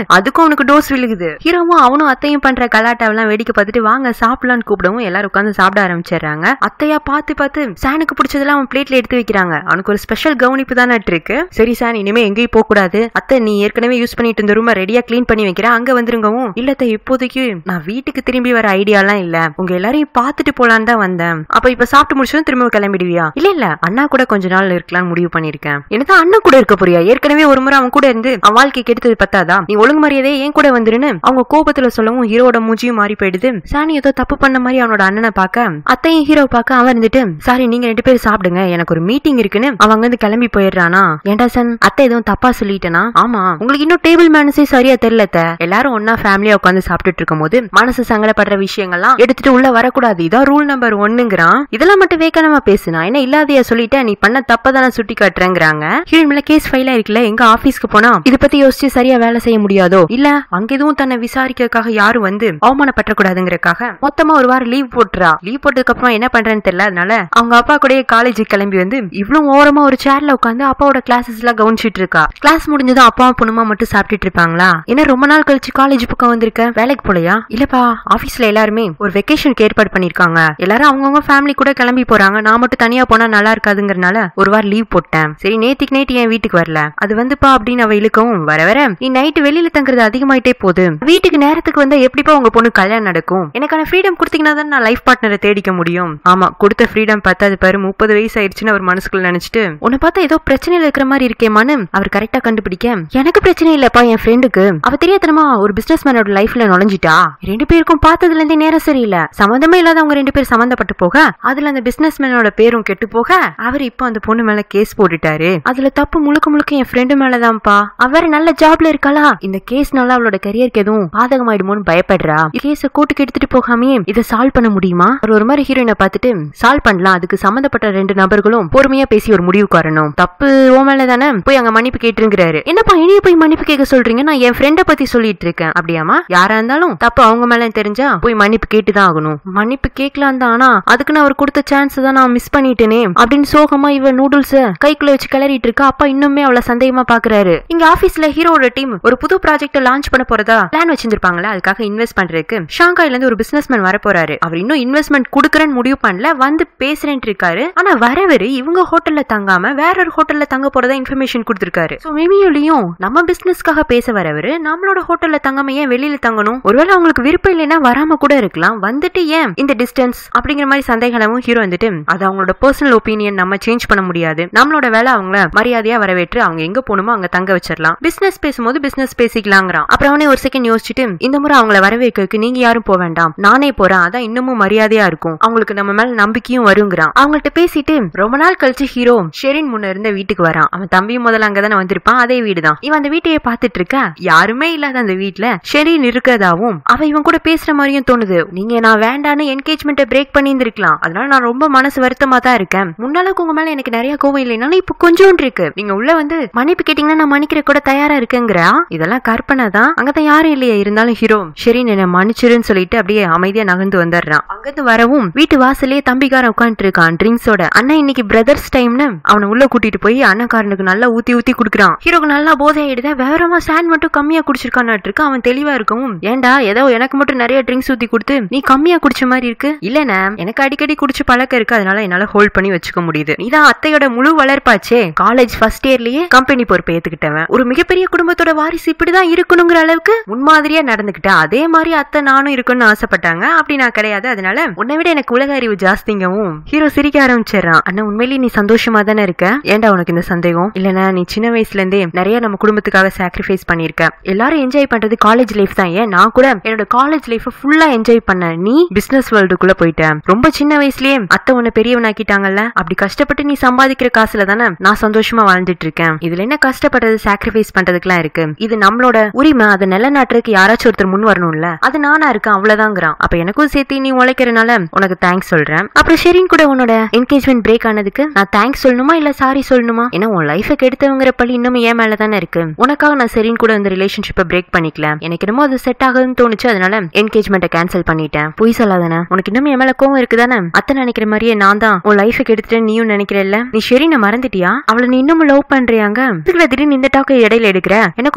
[SPEAKER 1] அதுக்கும் அவனுக்கு டோஸ் விழுகுது ஹீரோவும் அவனும் அத்தையும் பண்ற கலாட்டாவெல்லாம் வேடிக்கை பார்த்துட்டு வாங்க சாப்பிடலாம்னு கூப்பிடவும் எல்லாரும் உட்காந்து சாப்பிட ஆரம்பிச்சிடுறாங்க அத்தையா பார்த்து பார்த்து சானுக்கு பிடிச்சதெல்லாம் அவன் பிளேட்ல எடுத்து வைக்கிறாங்க அவனுக்கு ஒரு ஸ்பெஷல் கவனிப்பு தானே இருக்கு சரி சான் இனிமே எங்கேயும் போக கூடாது அத்தை நீ ஏற்கனவே யூஸ் பண்ணிட்டு இருந்த ரூமை ரெடியா க்ளீன் பண்ணி வைக்கிறேன் அங்க வந்துருங்கவும் இல்லத்த இப்போதைக்கு நான் வீட்டுக்கு திரும்பி வர ஐடியாலாம் இல்ல உங்க எல்லாரையும் பார்த்துட்டு போலான்னு தான் வந்தேன் அப்ப இப்ப சாப்பிட்டு முடிச்சதும் திரும்ப கிளம்பிடுவியா இல்ல இல்ல அண்ணா கூட கொஞ்ச நாள் இருக்கலாம்னு முடிவு பண்ணிருக்கேன் எனக்கு அண்ணன் கூட இருக்க போறியா ஏற்கனவே ஒரு முறை அவன் கூட இருந்து அவன் வாழ்க்கைக்கு எடுத்தது பத்தாதா நீ ஒழுங்கு மரியாதையே ஏன் கூட வந்துருன்னு அவங்க கோபத்துல சொல்லவும் ஹீரோட மூஞ்சியும் மாறி போயிடுது சாணி ஏதோ தப்பு பண்ண மாதிரி அவனோட அண்ணனை பார்க்க அத்தையும் ஹீரோ பார்க்க அவன் இருந்துட்டு சாரி நீங்க ரெண்டு பேரும் சாப்பிடுங்க எனக்கு ஒரு மீட்டிங் இருக்குன்னு அவங்க வந்து கிளம்பி போயிடுறானா ஏண்டா சன் அத்தை எதுவும் தப்பா சொல்லிட்டேனா ஆமா உங்களுக்கு இன்னும் டேபிள் மேனஸே சரியா தெரியல அத்தை. எல்லாரும் ஒன்னா ஃபேமிலியா உட்காந்து சாப்பிட்டுட்டு இருக்கும் போது மனசு சங்கடப்படுற விஷயங்கள்லாம் எடுத்துட்டு உள்ள வரக்கூடாது இதான் ரூல் நம்பர் ஒண்ணுங்கிறான் இதெல்லாம் மட்டும் வேக்கனமா பேசுனா என்ன இல்லாதையா சொல்லிட்டேன் நீ பண்ண தப்பதான சுட்டி காட்டுறேங்கிறாங்க ஹீரோயின் மேல கேஸ் ஃபைல் ஆயிருக்குல்ல எங்க ஆபீஸ்க்கு போனா இத பத்தி யோசிச்சு சரியா வேலை செய்ய முடியாதோ இல்ல அங்க எதுவும் தன்னை விசாரிக்கிறதுக்காக யாரும் வந்து அவமானப்பற்றக்கூடாதுங்கிறதுக்காக மொத்தமா ஒரு வாரம் லீவ் போட்டுறா லீவ் போட்டதுக்கு அப்புறமா என்ன பண்றேன்னு தெரியல அதனால அவங்க அப்பா கூடயே காலேஜுக்கு கிளம்பி வந்து இவ்வளவு ஓரமா ஒரு சேர்ல உட்காந்து அப்பாவோட கிளாஸஸ் எல்லாம் கவனிச்சிட்டு இருக்கா கிளாஸ் முடிஞ்சதும் அப்பா பொண்ணுமா மட்டும் சாப்பிட்டுட்டு இருப்பாங்களா என்ன ரொம்ப நாள் கழிச்சு காலேஜ் பக்கம் வந்திருக்க வேலைக்கு போலையா இல்லப்பா ஆபீஸ்ல எல்லாருமே ஒரு வெக்கேஷனுக்கு ஏற்பாடு பண்ணிருக்காங்க எல்லாரும் அவங்கவுங்க ஃபேமிலி கூட கிளம்பி போறாங்க நான் மட்டும் தனியா போனா நல்லா இருக்காதுங்கறனால ஒரு வாரம் லீவ் போட்டேன் சரி நேத்திக்கு நைட் என் வீட்டுக்கு வரல அது வந்துப்பா அப்படின்னு அவ இழுக்கவும் வர வர நீ நைட்டு வெளியில தங்குறது அதிகமாயிட்டே போகுது வீட்டுக்கு நேரத்துக்கு வந்தா எப்படிப்பா உங்க பொண்ணு கல்யாணம் நடக்கும் எனக்கான ஃப்ரீடம் கொடுத்தீங்கன்னா தான் நான் லைஃப் பார்ட்னரை தேடிக்க முடியும் ஆமா கொடுத்த ஃப்ரீடம் பத்தாது பாரு முப்பது வயசு ஆயிடுச்சுன்னு அவர் மனசுக்குள்ள நினைச்சிட்டு உன்னை பார்த்தா ஏதோ பிரச்சனையில இருக்கிற மாதிரி இருக்கேமான்னு அவர் கரெக்டா கண்டுபிடிக்க எனக்கு பிரச்சனை இல்லப்பா என் ஃப்ரெண்டுக்கு அவ தெரியாதனமா ஒரு பிசினஸ் மேனோட லைஃப்ல நுழைஞ்சிட்டா ரெண்டு பேருக்கும் பார்த்ததுல இருந்தே நேரம் சரியில்லை சம்மந்தமே இல்லாதவங்க ரெண்டு பேர் சம்மந்தப்பட்டு போக அதுல அந்த பிசினஸ் மேனோட பேரும் கெட்டு போக அவர் இப்போ அந்த பொண்ணு மேல கேஸ் போட்டுட்டாரு அதுல தப்பு முழுக்க முழுக்க என் ஃப்ரெண்டு மேலதான்ப்பா அவர் நல்ல ஜாப்ல இருக்காளா இந்த கேஸ்னால அவளோட கரியருக்கு எதுவும் பாதகமாயிடுமோன்னு பயப்படுறா கேஸ கோர்ட்டுக்கு எடுத்துட்டு போகாமே இதை சால்வ் பண்ண முடியுமா அவர் ஒரு மாதிரி ஹீரோயினை பார்த்துட்டு சால்வ் பண்ணலாம் அதுக்கு சம்மந்தப்பட்ட ரெண்டு நபர்களும் பொறுமையா பேசி ஒரு முடிவுக்கு வரணும் தப்பு ஓ மேல தானே போய் அங்க மன்னிப்பு கேட்டுருங்கிறாரு என்னப்பா இனிய போய் மன்னிப்பு கேட்க சொல்றீங்க நான் என் ஃப்ரெண்ட பத்தி சொல்லிட்டு இருக்கேன் அப்படியாமா யாரா இருந்தாலும் தப்பு அவங்க மேல தெரிஞ்சா போய் மன்னிப்பு கேட்டுதான் ஆகணும் மன்னிப்பு கேட்கலாம் தான் ஆனா அதுக்கு நான் அவர் கொடுத்த சான்ஸ் தான் நான் மிஸ் பண்ணிட்டேனே அப்படின்னு சோகமா இவ நூடுல்ஸ் கைக்குள்ள வச்சு கிளறிட்டு இருக்கா அப்பா இன்னுமே அவள சந்தேகமா பாக்குறாரு இங்க ஆபீஸ்ல ஹீரோட டீம் ஒரு புது ப்ராஜெக்ட் லான்ச் பண்ண போறதா பிளான் வச்சிருப்பாங்களா அதுக்காக இன்வெஸ்ட் பண்றதுக்கு ஷாங்காயில இருந்து ஒரு பிசினஸ் மேன் வர போறாரு அவர் இன்னும் இன்வெஸ்ட்மெண்ட் குடுக்கறேன்னு முடிவு பண்ணல வந்து பேசுறேன்ட்டு இருக்காரு ஆனா வரவரு இவங்க ஹோட்டல்ல தங்காம வேற ஒரு ஹோட்டல்ல தங்க போறதா இன்ஃபர்மேஷன் கொடுத்திருக்காரு சோ மிமியோலயும் நம்ம பிசினஸ்க்காக பேச வரவரு நம்மளோட ஹோட்டல்ல தங்காம ஏன் வெளியில தங்கணும் ஒருவேளை அவங்களுக்கு விருப்பம் இல்லைன்னா வராம கூட இருக்கலாம் வந்துட்டு ஏன் இந்த டிஸ்டன்ஸ் அப்படிங்கிற மாதிரி சந்தேகமும் ஹீரோ வந்துட்டு அது அவங்களோட பர்சனல் ஒப்பீனியன் நம்ம சேஞ்ச் பண்ண முடியாது நம்மளோட வேலை அவங்கள மரியாதையா வரவேற்று அவங்க எங்க போகணுமோ அங்க தங்க வச்சிடலாம் பிசினஸ் பேசும்போது பிசினஸ் பேசிக்கலாங்கிறான் அப்புறம் அவனே ஒரு செகண்ட் யோசிச்சுட்டு இந்த முறை அவங்கள வரவேற்கிறதுக்கு நீங்க யாரும் போக வேண்டாம் நானே போறேன் அதான் இன்னமும் மரியாதையா இருக்கும் அவங்களுக்கு நம்ம மேல நம்பிக்கையும் வருங்கிறான் அவங்கள்ட்ட பேசிட்டு ரொம்ப நாள் கழிச்சு ஹீரோ ஷெரின் முன்ன இருந்த வீட்டுக்கு வரான் அவன் தம்பியும் முதல்ல அங்கதானே வந்திருப்பான் அதே வீடுதான் இவன் அந்த வீட்டையே பார்த்துட்டு இருக்க யாருமே இல்லாத அந்த வீட்ல ஷெரின் இருக்கிறதாவும் அவ இவன் கூட பேசுற மாதிரியும் தோணுது நீங்க நான் வேண்டான்னு என்கேஜ்மெண்ட்டை பிரேக் பண்ணியிருந்திருக்கலாம் அதனால நான் ரொம்ப மனசு வருத்தமா தான் இருக்கேன் முன்னாளுக்கு உங்க மேல எனக்கு நிறைய கோவம் இல்லைனாலும் இப்ப கொஞ்சோண்டு இருக்கு நீங்க உள்ள வந்து மன்னிப்பு கேட்டீங்கன்னா நான் மன்னிக்கிற கூட தயாரா இருக்கேங்கிறா இதெல்லாம் கற்பனை தான் அங்கதான் யாரும் இல்லையே இருந்தாலும் ஹீரோ ஷெரின் என்ன மன்னிச்சிருன்னு சொல்லிட்டு அப்படியே அமைதியா நகர்ந்து வந்துடுறான் அங்கிருந்து வரவும் வீட்டு வாசலே தம்பிக்காரன் உட்காந்துட்டு இருக்கான் ட்ரிங்க்ஸோட அண்ணா இன்னைக்கு பிரதர்ஸ் டைம்னு அவனை உள்ள கூட்டிட்டு போய் அண்ணக்காரனுக்கு நல்லா ஊத்தி ஊத்தி குடுக்குறான் ஹீரோக்கு நல்லா போதை ஆயிடுத வேறமா சாண்ட் மட்டும் கம்மியா குடிச்சிருக்கான்னு இருக்கு அவன் தெளிவா இருக்கவும் ஏன்டா ஏதோ எனக்கு மட்டும் நிறைய ட்ரிங்க்ஸ் ஊத்தி கொடுத்து நீ கம்மியா குடிச்ச மாதிரி இருக்கு இல்லண்ணே எனக்கு அடிக்கடி குடிச்சு பழக்கம் இருக்கு அதனால என்னால ஹோல்ட் பண்ணி வச்சுக்க முடியுது நீதான் அத்தையோட முழு வளர்ப்பாச்சே காலேஜ் ஃபர்ஸ்ட் இயர்லயே கம்பெனி பொறுப்பை ஏத்துக்கிட்டவன் ஒரு மிகப்பெரிய குடும்பத்தோட வாரிசு இப்படிதான் இருக்கணுங்கிற அளவுக்கு முன்மாதிரியா நடந்துக்கிட்டேன் அதே மாதிரி அத்தை நானும் இருக்கணும்னு ஆசைப்பட்டாங்க அப்படி நான் கிடையாது அதனால உன்னை விட எனக்கு உலக அறிவு ஜாஸ்திங்கவும் ஹீரோ சிரிக்க ஆரம்பிச்சிடறான் அண்ணா உண்மையிலேயே நீ சந்தோஷமா தானே இருக்க ஏன்டா உனக்கு இந்த சந்தேகம் இல்லனா நீ சின்ன வயசுல இருந்தே நிறைய நம்ம குடும்பத்துக்காக சாக்ரிஃபைஸ் பண்ணிருக்க எல்லாரும் என்ஜாய் பண்றது காலேஜ் லைஃப் தான் ஏன் நான் கூட என்னோட காலேஜ் லைஃப் ஃபுல்லா என்ஜாய் பண்ணேன் நீ பிசினஸ் வேர்ல்டுக்குள்ள போயிட்ட ரொம்ப சின்ன வயசுலயே அத்தை உன்னை பெரியவனாக்கிட்டாங்கல்ல அப்படி கஷ்டப்பட்டு நீ சம்பாதிக்கிற காசுல தானே நான் சந்தோஷமா வாழ்ந்துட்டு இருக்கேன் இதுல என்ன கஷ்டப்படுறது சாக்ரிஃபைஸ் பண்றதுக்குலாம் இருக்கு இது நம்மளோட உரிமை அதை நிலநாட்டுறதுக்கு யாராச்சும் ஒருத்தர் முன் வரணும்ல அது நானா இருக்கேன் அவ்வளவுதாங்கிறான் அப்ப எனக்கும் சேர்த்து நீ உழைக்கிறனால உனக்கு தேங்க்ஸ் சொல்றேன் அப்புறம் ஷெரின் கூட உன்னோட என்கேஜ்மெண்ட் பிரேக் ஆனதுக்கு நான் தேங்க்ஸ் சொல்லணுமா இல்ல சாரி சொல்லணுமா ஏன்னா உன் லைஃபை கெடுத்தவங்கிற பள்ளி இன்னும் ஏன் மேல தானே இருக்கு உனக்காக நான் செரின் கூட இந்த ரிலேஷன்ஷிப்பை பிரேக் பண்ணிக்கல எனக்கு என்னமோ அது செட் ஆகுதுன்னு தோணுச்சு அதனால என்கேஜ்மெண்ட்டை கேன்சல் பண்ணிட்டேன் பொய் சொல்லாதானே உனக்கு இன்னும் என் மேல கோவம் இருக்குதானே அத்தை நினைக்கிற மாதிரியே நான் தான் உன் லைஃபை கெடுத்துட்டேன்னு நீயும் நினைக்கிறல்ல நீ ஷெரினை மறந்துட்டியா அவளை நீ இன்னும் லவ் பண்றியாங்க இதுக்குள்ள திடீர்னு இந்த டாக்க இடையில எடுக்கிற எனக்கும் ஷெரினுக்கும்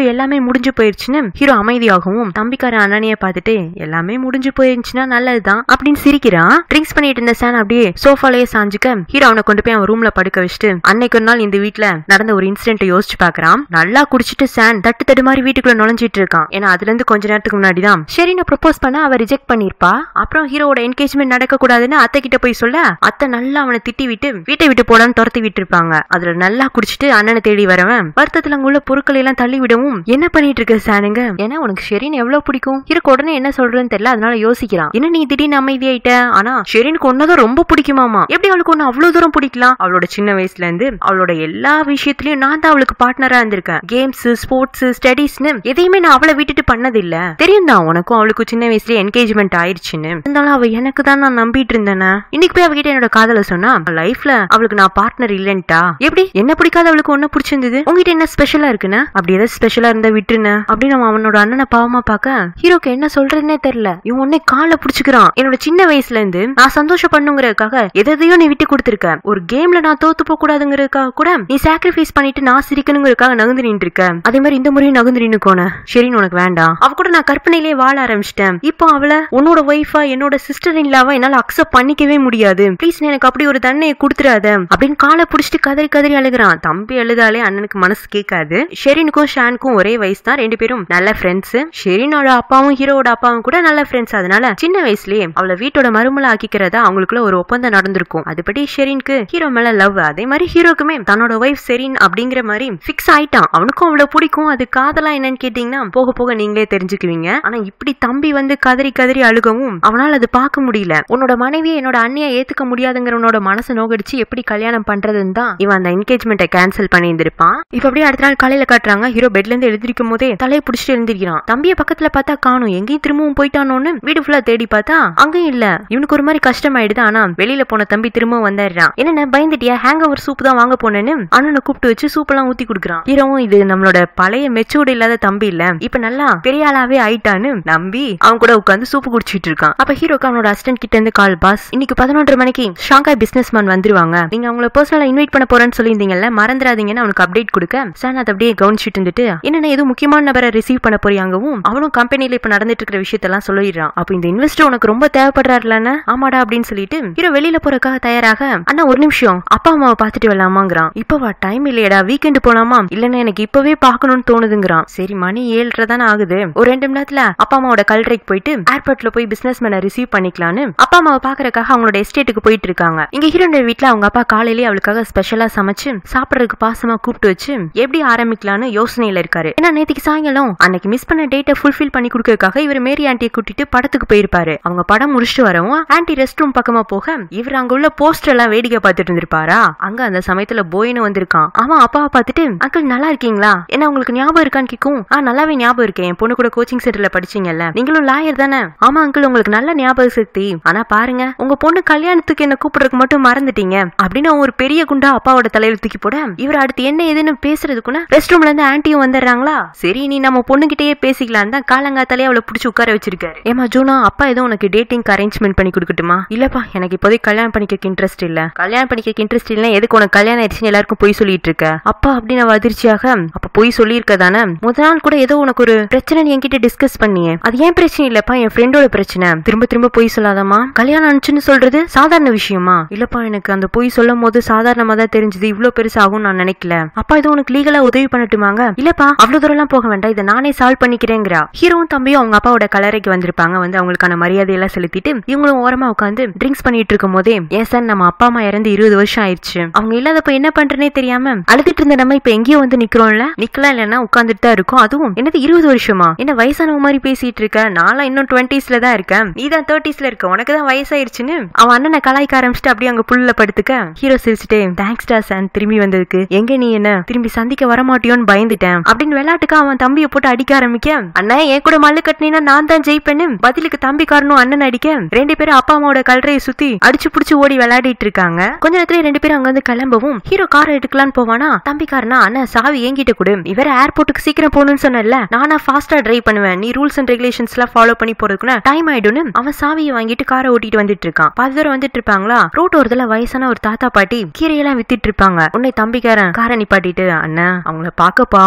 [SPEAKER 1] ஹீரோக்கு எல்லாமே முடிஞ்சு போயிருச்சுன்னு ஹீரோ அமைதியாகவும் தம்பிக்காரன் அண்ணனைய பார்த்துட்டு எல்லாமே முடிஞ்சு போயிருந்துச்சுன்னா நல்லதுதான் அப்படின்னு சிரிக்கிறான் ட்ரிங்க்ஸ் பண்ணிட்டு இருந்த சான் அப்படியே சோஃபாலேயே சாஞ்சுக்க ஹீரோ அவனை கொண்டு போய் அவன் ரூம்ல படுக்க வச்சுட்டு அன்னைக்கு ஒரு நாள் இந்த வீட்ல நடந்த ஒரு இன்சிடென்ட் யோசிச்சு பாக்குறான் நல்லா குடிச்சிட்டு சான் தட்டு தட்டு மாதிரி வீட்டுக்குள்ள நுழைஞ்சிட்டு இருக்கான் ஏன்னா அதுல இருந்து கொஞ்ச நேரத்துக்கு முன்னாடி தான் சரி நான் ப்ரப்போஸ் பண்ண அவ ரிஜெக்ட் பண்ணிருப்பா அப்புறம் ஹீரோவோட என்கேஜ்மெண்ட் நடக்க கூடாதுன்னு அத்தை கிட்ட போய் சொல்ல அத்தை நல்லா அவனை திட்டி விட்டு வீட்டை விட்டு போடான்னு துரத்தி விட்டு இருப்பாங்க அதுல நல்லா குடிச்சிட்டு அண்ணனை தேடி வரவன் வருத்தத்துல அங்க உள்ள பொருட்களை எல்லாம் தள்ளி விடவும் என்ன பண்ணிட்டு இருக்க சானுங்க ஏன்னா உனக்கு ஷெரின் எவ்வளவு பிடிக்கும் ஹீரோக்கு உடனே என்ன சொல்றேன்னு தெரியல அதனால யோசிக்கிறான் என்ன நீ திடீர்னு அமைதியாயிட்ட ஆனா ஷெரினுக்கு ஒன்னதான் ரொம்ப பிடிக்குமாமா எப்படி அவளுக்கு ஒன்னு அவ்வளவு தூரம் பிடிக்கலாம் அவளோட சின்ன வயசுல இருந்து அவளோட எல்லா விஷயத்திலயும் நான் தான் அவளுக்கு பார்ட்னரா இருந்திருக்கேன் கேம்ஸ் ஸ்போர்ட்ஸ் ஸ்டடீஸ்னு எதையுமே நான் அவளை விட்டுட்டு பண்ணதில்ல தெரியும் தான் உனக்கும் அவளுக்கும் சின்ன வயசுல என்கேஜ்மெண்ட் ஆயிடுச்சுன்னு இருந்தாலும் அவ எனக்கு தான் நான் நம்பிட்டு இருந்தேனே இன்னைக்கு போய் அவகிட்ட என்னோட காதல சொன்னா லைஃப்ல அவளுக்கு நான் பார்ட்னர் இல்லன்ட்டா எப்படி என்ன பிடிக்காத அவளுக்கு ஒண்ணு பிடிச்சிருந்தது உங்ககிட்ட என்ன ஸ்பெஷலா இருக்குன்னு அப்படி ஏதாவது ஸ்பெஷலா இருந்தா விட்டுருன்னு அப்படின்னு அவன் அவனோட அண்ணனை பாவமா பார்க்க ஹீரோக்கு என்ன சொல்றதுன்னே தெரியல இவன் உன்னை காலை புடிச்சுக்கிறான் என்னோட சின்ன வயசுல இருந்து நான் சந்தோஷம் பண்ணுங்கிறதுக்காக எதையோ நீ விட்டு கொடுத்துருக்க ஒரு கேம்ல நான் தோத்து போக கூடாதுங்கிறதுக்காக கூட நீ சாக்ரிஃபைஸ் பண்ணிட்டு நான் சிரிக்கணுங்கிறதுக்காக நகர்ந்து நின்று இருக்க அதே மாதிரி இந்த முறையும் நகர்ந்து நின்னுக்கோன சரின்னு உனக்கு வேண்டாம் அவ கூட நான் கற்பனையிலேயே வாழ ஆரம்பிச்சிட்டேன் இப்போ அவளை உன்னோட ஒய்ஃபா என்னோட சிஸ்டர் இல்லாவா என்னால அக்செப்ட் பண்ணிக்கவே முடியாது ப்ளீஸ் எனக்கு அப்படி ஒரு தண்ணையை கொடுத்துறாத அப்படின்னு காலை புடிச்சிட்டு கதறி கதறி அழுகுறான் தம்பி அழுதாலே அண்ணனுக்கு மனசு கேட்காது ஷெரினுக்கும் ஷானுக்கும் ஒரே வயசு தான் ரெண்டு பேரும் நல்ல ஃப்ரெண்ட்ஸ் ஷெரினோட அப்பாவும் ஹீரோட அப்பாவும் கூட நல்ல ஃப்ரெண்ட்ஸ் அதனால சின்ன வயசுலயே அவளை வீட்டோட மருமலை ஆக்கிக்கிறதா அவங்களுக்குள்ள ஒரு ஒப்பந்தம் நடந்திருக்கும் அதுபடி ஷெரினுக்கு ஹீரோ மேல லவ் அதே மாதிரி ஹீரோக்குமே தன்னோட ஒய்ஃப் செரின் அப்படிங்கிற மாதிரி ஃபிக்ஸ் ஆயிட்டான் அவனுக்கும் அவ்வளவு பிடிக்கும் அது காதலா என்னன்னு கேட்டீங்கன்னா போக போக நீங்களே தெரிஞ்சுக்குவீங்க ஆனா இப்படி தம்பி வந்து கதறி கதறி அழுகவும் அவனால அது பார்க்க முடியல உன்னோட மனைவியை என்னோட அண்ணியை ஏத்துக்க முடியாதுங்கிறவனோட மனசை நோகடிச்சு எப்படி கல்யாணம் பண்றதுன்னு தான் இவன் அந்த என்கேஜ்மெண்ட்டை கேன்சல் பண்ணி இருந்திருப்பான் இப்ப அப்படியே அடுத்த நாள் காலையில காட்டுறாங்க ஹீரோ பெட்ல இருந்து எழுந்திருக்கும் போதே தலையை பிடிச்சிட்டு எழுந்திருக்கிறான் தம்பிய பக்கத்துல பார்த்தா காணும் எங்கேயும் திரும்பவும் போயிட்டானோன்னு வீடு ஃபுல்லா தேடி பார்த்தா அங்கேயும் இல்ல இவனுக்கு ஒரு மாதிரி கஷ்டமாயிடுது ஆனா வெளியில போன தம்பி திரும்பவும் வந்துடுறான் என்ன பயந்துட்டியா ஹேங் ஓவர் சூப் தான் வாங்க போனேன்னு அண்ணனை கூப்பிட்டு வச்சு சூப் எல்லாம் ஊத்தி கொடுக்குறான் ஹீரோவும் இது நம்மளோட பழைய மெச்சூர்டு இல்லாத தம்பி இல்ல இப்ப நல்லா பெரிய ஆளாவே ஆயிட்டான்னு நம்பி அவன் கூட உட்காந்து சூப்பு குடிச்சிட்டு இருக்கான் அப்ப ஹீரோக்கு அவனோட அசிஸ்டன்ட் கிட்ட இருந்து கால் பாஸ் இன்னைக்கு பதினொன்றரை மணிக்கு ஷாங்காய் பிசினஸ் மேன் வந்துருவாங்க நீங்க அவங்கள பர்சனலா இன்வைட் பண்ண போறேன்னு சொல்லியிருந்தீங்கல்ல மறந்துடாதீங்கன்னு அவனுக்கு அப்டேட் கொடுக்க சார் அதை அப்படியே கவனிச்சிட்டு இருந்துட்டு என்னென்ன ஏதோ முக்கியமான நபரை ரிசீவ் பண்ண போறியாங்கவும் அவனும் கம்பெனில இப்ப நடந்துட்டு இருக்கிற விஷயத்தெல்லாம் சொல்லிடுறான் அப்ப இந்த இன்வெஸ்டர் உனக்கு ரொம்ப தேவைப்படுறாருலன்னு ஆமாடா அப்படின்னு சொல்லிட்டு ஹீரோ வெளியில போறக்காக தயாராக அண்ணா ஒரு நிமிஷம் அப்பா அம்மாவை பார்த்துட்டு வரலாமாங்கிறான் இப்பவா டைம் இல்லையடா வீக்கெண்ட் போலாமா இல்லன்னா எனக்கு இப்பவே பார்க்கணும்னு தோணுதுங்கிறான் சரி மணி ஏழரை தானே ஆகுது ஒரு ரெண்டு மணி நேரத்துல அப்பா அம்மாவோட கல்றைக்கு போயிட்டு ஏர்போர்ட்ல போய் பிசினஸ் மேனை ரிசீவ் பண்ணிக்கலான்னு அப்பா அம்மாவை பாக்குறதுக்காக அவங்களோட எஸ்டேட்டுக்கு போயிட்டு இருக்காங்க இங்க ஹீரோட வீட்ல அவங்க அப்பா காலையிலேயே அவளுக்காக ஸ்பெஷலா சமைச்சு சாப்பிடறதுக்கு பாசமா கூப்பிட்டு வச்சு எப்படி ஆரம்பிக்கலாம்னு யோசனையில இருக்காரு ஏன்னா நேத்துக்கு சாயங்காலம் அன்னைக்கு மிஸ் பண்ண டேட்டை ஃபுல்ஃபில் பண்ணி கொடுக்கறதுக்காக இவர் மேரி ஆண்டியை கூட்டிட்டு படத்துக்கு போயிருப்பாரு அவங்க படம் முடிச்சுட்டு வரவும் ஆன்டி ரெஸ்ட் ரூம் பக்கமா போக இவர் அங்க உள்ள போஸ்டர் எல்லாம் வேடிக்கை பார்த்துட்டு இருந்திருப்பாரா அங்க அந்த சமயத்துல போயின்னு வந்திருக்கான் அவன் அப்பாவை பார்த்துட்டு அங்கிள் நல்லா இருக்கீங்களா என்ன உங்களுக்கு ஞாபகம் இருக்கான்னு கேட்கும் ஆ நல்லாவே ஞாபகம் இருக்கேன் என் பொண்ணு கூட கோச்சிங் சென்டர்ல படிச்சீங்கல்ல நீங்களும் லாயர் தானே ஆமா அங்கிள் உங்களுக்கு நல்ல ஞாபக சக்தி ஆனா பாருங்க உங்க பொண்ணு கல்யாணத்துக்கு என்ன கூப்பிடுறதுக்கு மட்டும் மறந்துட்டீங்க அப்படின்னு அவன் ஒரு பெரிய குண்டா அப்பாவோட தலையில தூக்கி போட இவர் அடுத்து என்ன ஏதுன்னு பேசுறதுக்குள்ள ரெஸ்ட் ரூம்ல இருந்து ஆன்ட்டியும் வந்துடுறாங்களா சரி நீ நம்ம பொண்ணுகிட்டயே பேசிக்கலாம் தான் காலங்காத்தாலே அவளை பிடிச்சி உட்கார வச்சிருக்காரு ஏமா ஜூனா அப்பா ஏதோ உனக்கு டேட்டிங் அரேஞ்ச்மெண்ட் பண்ணி கொடுக்கட்டுமா இல்லப்பா எனக்கு இப்போதைக்கு கல்யாணம் பண்ணிக்க இன்ட்ரெஸ்ட் இல்ல கல்யாணம் பண்ணிக்க இன்ட்ரெஸ்ட் இல்ல எதுக்கு உனக்கு கல்யாணம் ஆயிடுச்சுன்னு எல்லாருக்கும் போய் சொல்லிட்டு இருக்க அப்பா அப்படின்னு அவ அதிர்ச்சியாக அப்ப போய் சொல்லியிருக்க தானே முத நாள் கூட ஏதோ உனக்கு ஒரு பிரச்சனை என்கிட்ட டிஸ்கஸ் பண்ணியே அது ஏன் பிரச்சனை இல்லப்பா என் ஃப்ரெண்டோட பிரச்சனை திரும்ப திரும்ப போய் சொல்லாதம்மா கல்யாணம் ஆனிச்சுன்னு சொல்றது சாதாரண விஷயமா இல்லப்பா எனக்கு அந்த பொய் சொல்லும் போது சாதாரணமா தான் தெரிஞ்சது இவ்வளவு பெருசாகும் நான் நினைக்கல அப்பா ஏதோ உனக்கு லீகலா உதவி பண்ணட்டுமாங்க இல்லப்பா அவ்வளவு தூரம் எல்லாம் போக வேண்டாம் இதை நானே சால்வ் பண்ணிக்கிறேங்கிறா ஹீரோவும் தம்பியும் அவங்க அப்பாவோட கலரைக்கு வந்திருப்பாங்க வந்து அவங்களுக்கான மரியாதையெல்லாம் செலுத்திட்டு இவங்களும் ஓரமா உட்காந்து ட்ரிங்க்ஸ் பண்ணிட்டு இருக்கும் போதே ஏன் சார் நம்ம அப்பா அம்மா இறந்து இருபது வருஷம் ஆயிடுச்சு அவங்க இல்லாதப்ப என்ன பண்றேனே தெரியாம அழுதுட்டு இருந்த நம்ம இப்ப எங்கேயோ வந்து நிக்கிறோம்ல நிக்கலாம் இல்லைன்னா உட்காந்துட்டு தான் இருக்கும் அதுவும் என்னது இருபது வருஷமா என்ன வயசானவ மாதிரி பேசிட்டு இருக்க நான்லாம் இன்னும் டுவெண்ட்டிஸ்ல தான் இருக்கேன் நீ தான் தேர்ட்டிஸ்ல இருக்க உனக்கு தான் வயசாயிருச்சுன்னு அவன் அண்ணனை கலாய்க்க ஆரம்பிச்சுட்டு அப்படியே அங்க புல்ல படுத்துக்க ஹீரோ சிரிச்சுட்டே தேங்க்ஸ்டா சான் திரும்பி வந்ததுக்கு எங்க நீ என்ன திரும்பி சந்திக்க வரமாட்டியோன்னு பயந்துட்டேன் அப்படின்னு விளையாட்டுக்கு அவன் தம்பியை போட்டு அடிக்க ஆரம்பிக்க அண்ணா என் கூட மல்லு கட்டினா நான் தான் ஜெயிப்பேன்னு பதிலுக்கு தம்பி காரனும் அண்ணன் அடிக்க ரெண்டு பேரும் அப்பா அம்மாவோட கல்றையை சுத்தி அடிச்சு புடிச்சு ஓடி விளையாடிட்டு இருக்காங்க கொஞ்ச நேரத்துல ரெண்டு பேரும் அங்க வந்து கிளம்பவும் ஹீரோ கார் எடுக்கலான்னு போவானா தம்பிக்காரனா அண்ணா சாவி என்கிட்ட கொடு இவர ஏர்போர்ட்டுக்கு சீக்கிரம் போகணும்னு சொன்னல நானா ஃபாஸ்டா டிரைவ் பண்ணுவேன் நீ ரூல்ஸ் அண்ட் ரெகுலேஷன்ஸ் எல்லாம் ஃபாலோ பண்ணி போறதுக்குன்னா டைம் ஆயிடும்னு அவன் சாவியை வாங்கிட்டு காரை ஓட்டிட்டு வந்துட்டு இருக்கான் பாதி தூரம் வந்துட்டு இருப்பாங்களா ரோட் ஓரத்துல வயசான ஒரு தாத்தா பாட்டி கீரையெல்லாம் வித்துட்டு இருப்பாங்க உன்னை தம்பிக்காரன் காரை நிப்பாட்டிட்டு அண்ணா அவங்கள பார்க்க பாவமா இருக்குண்ணே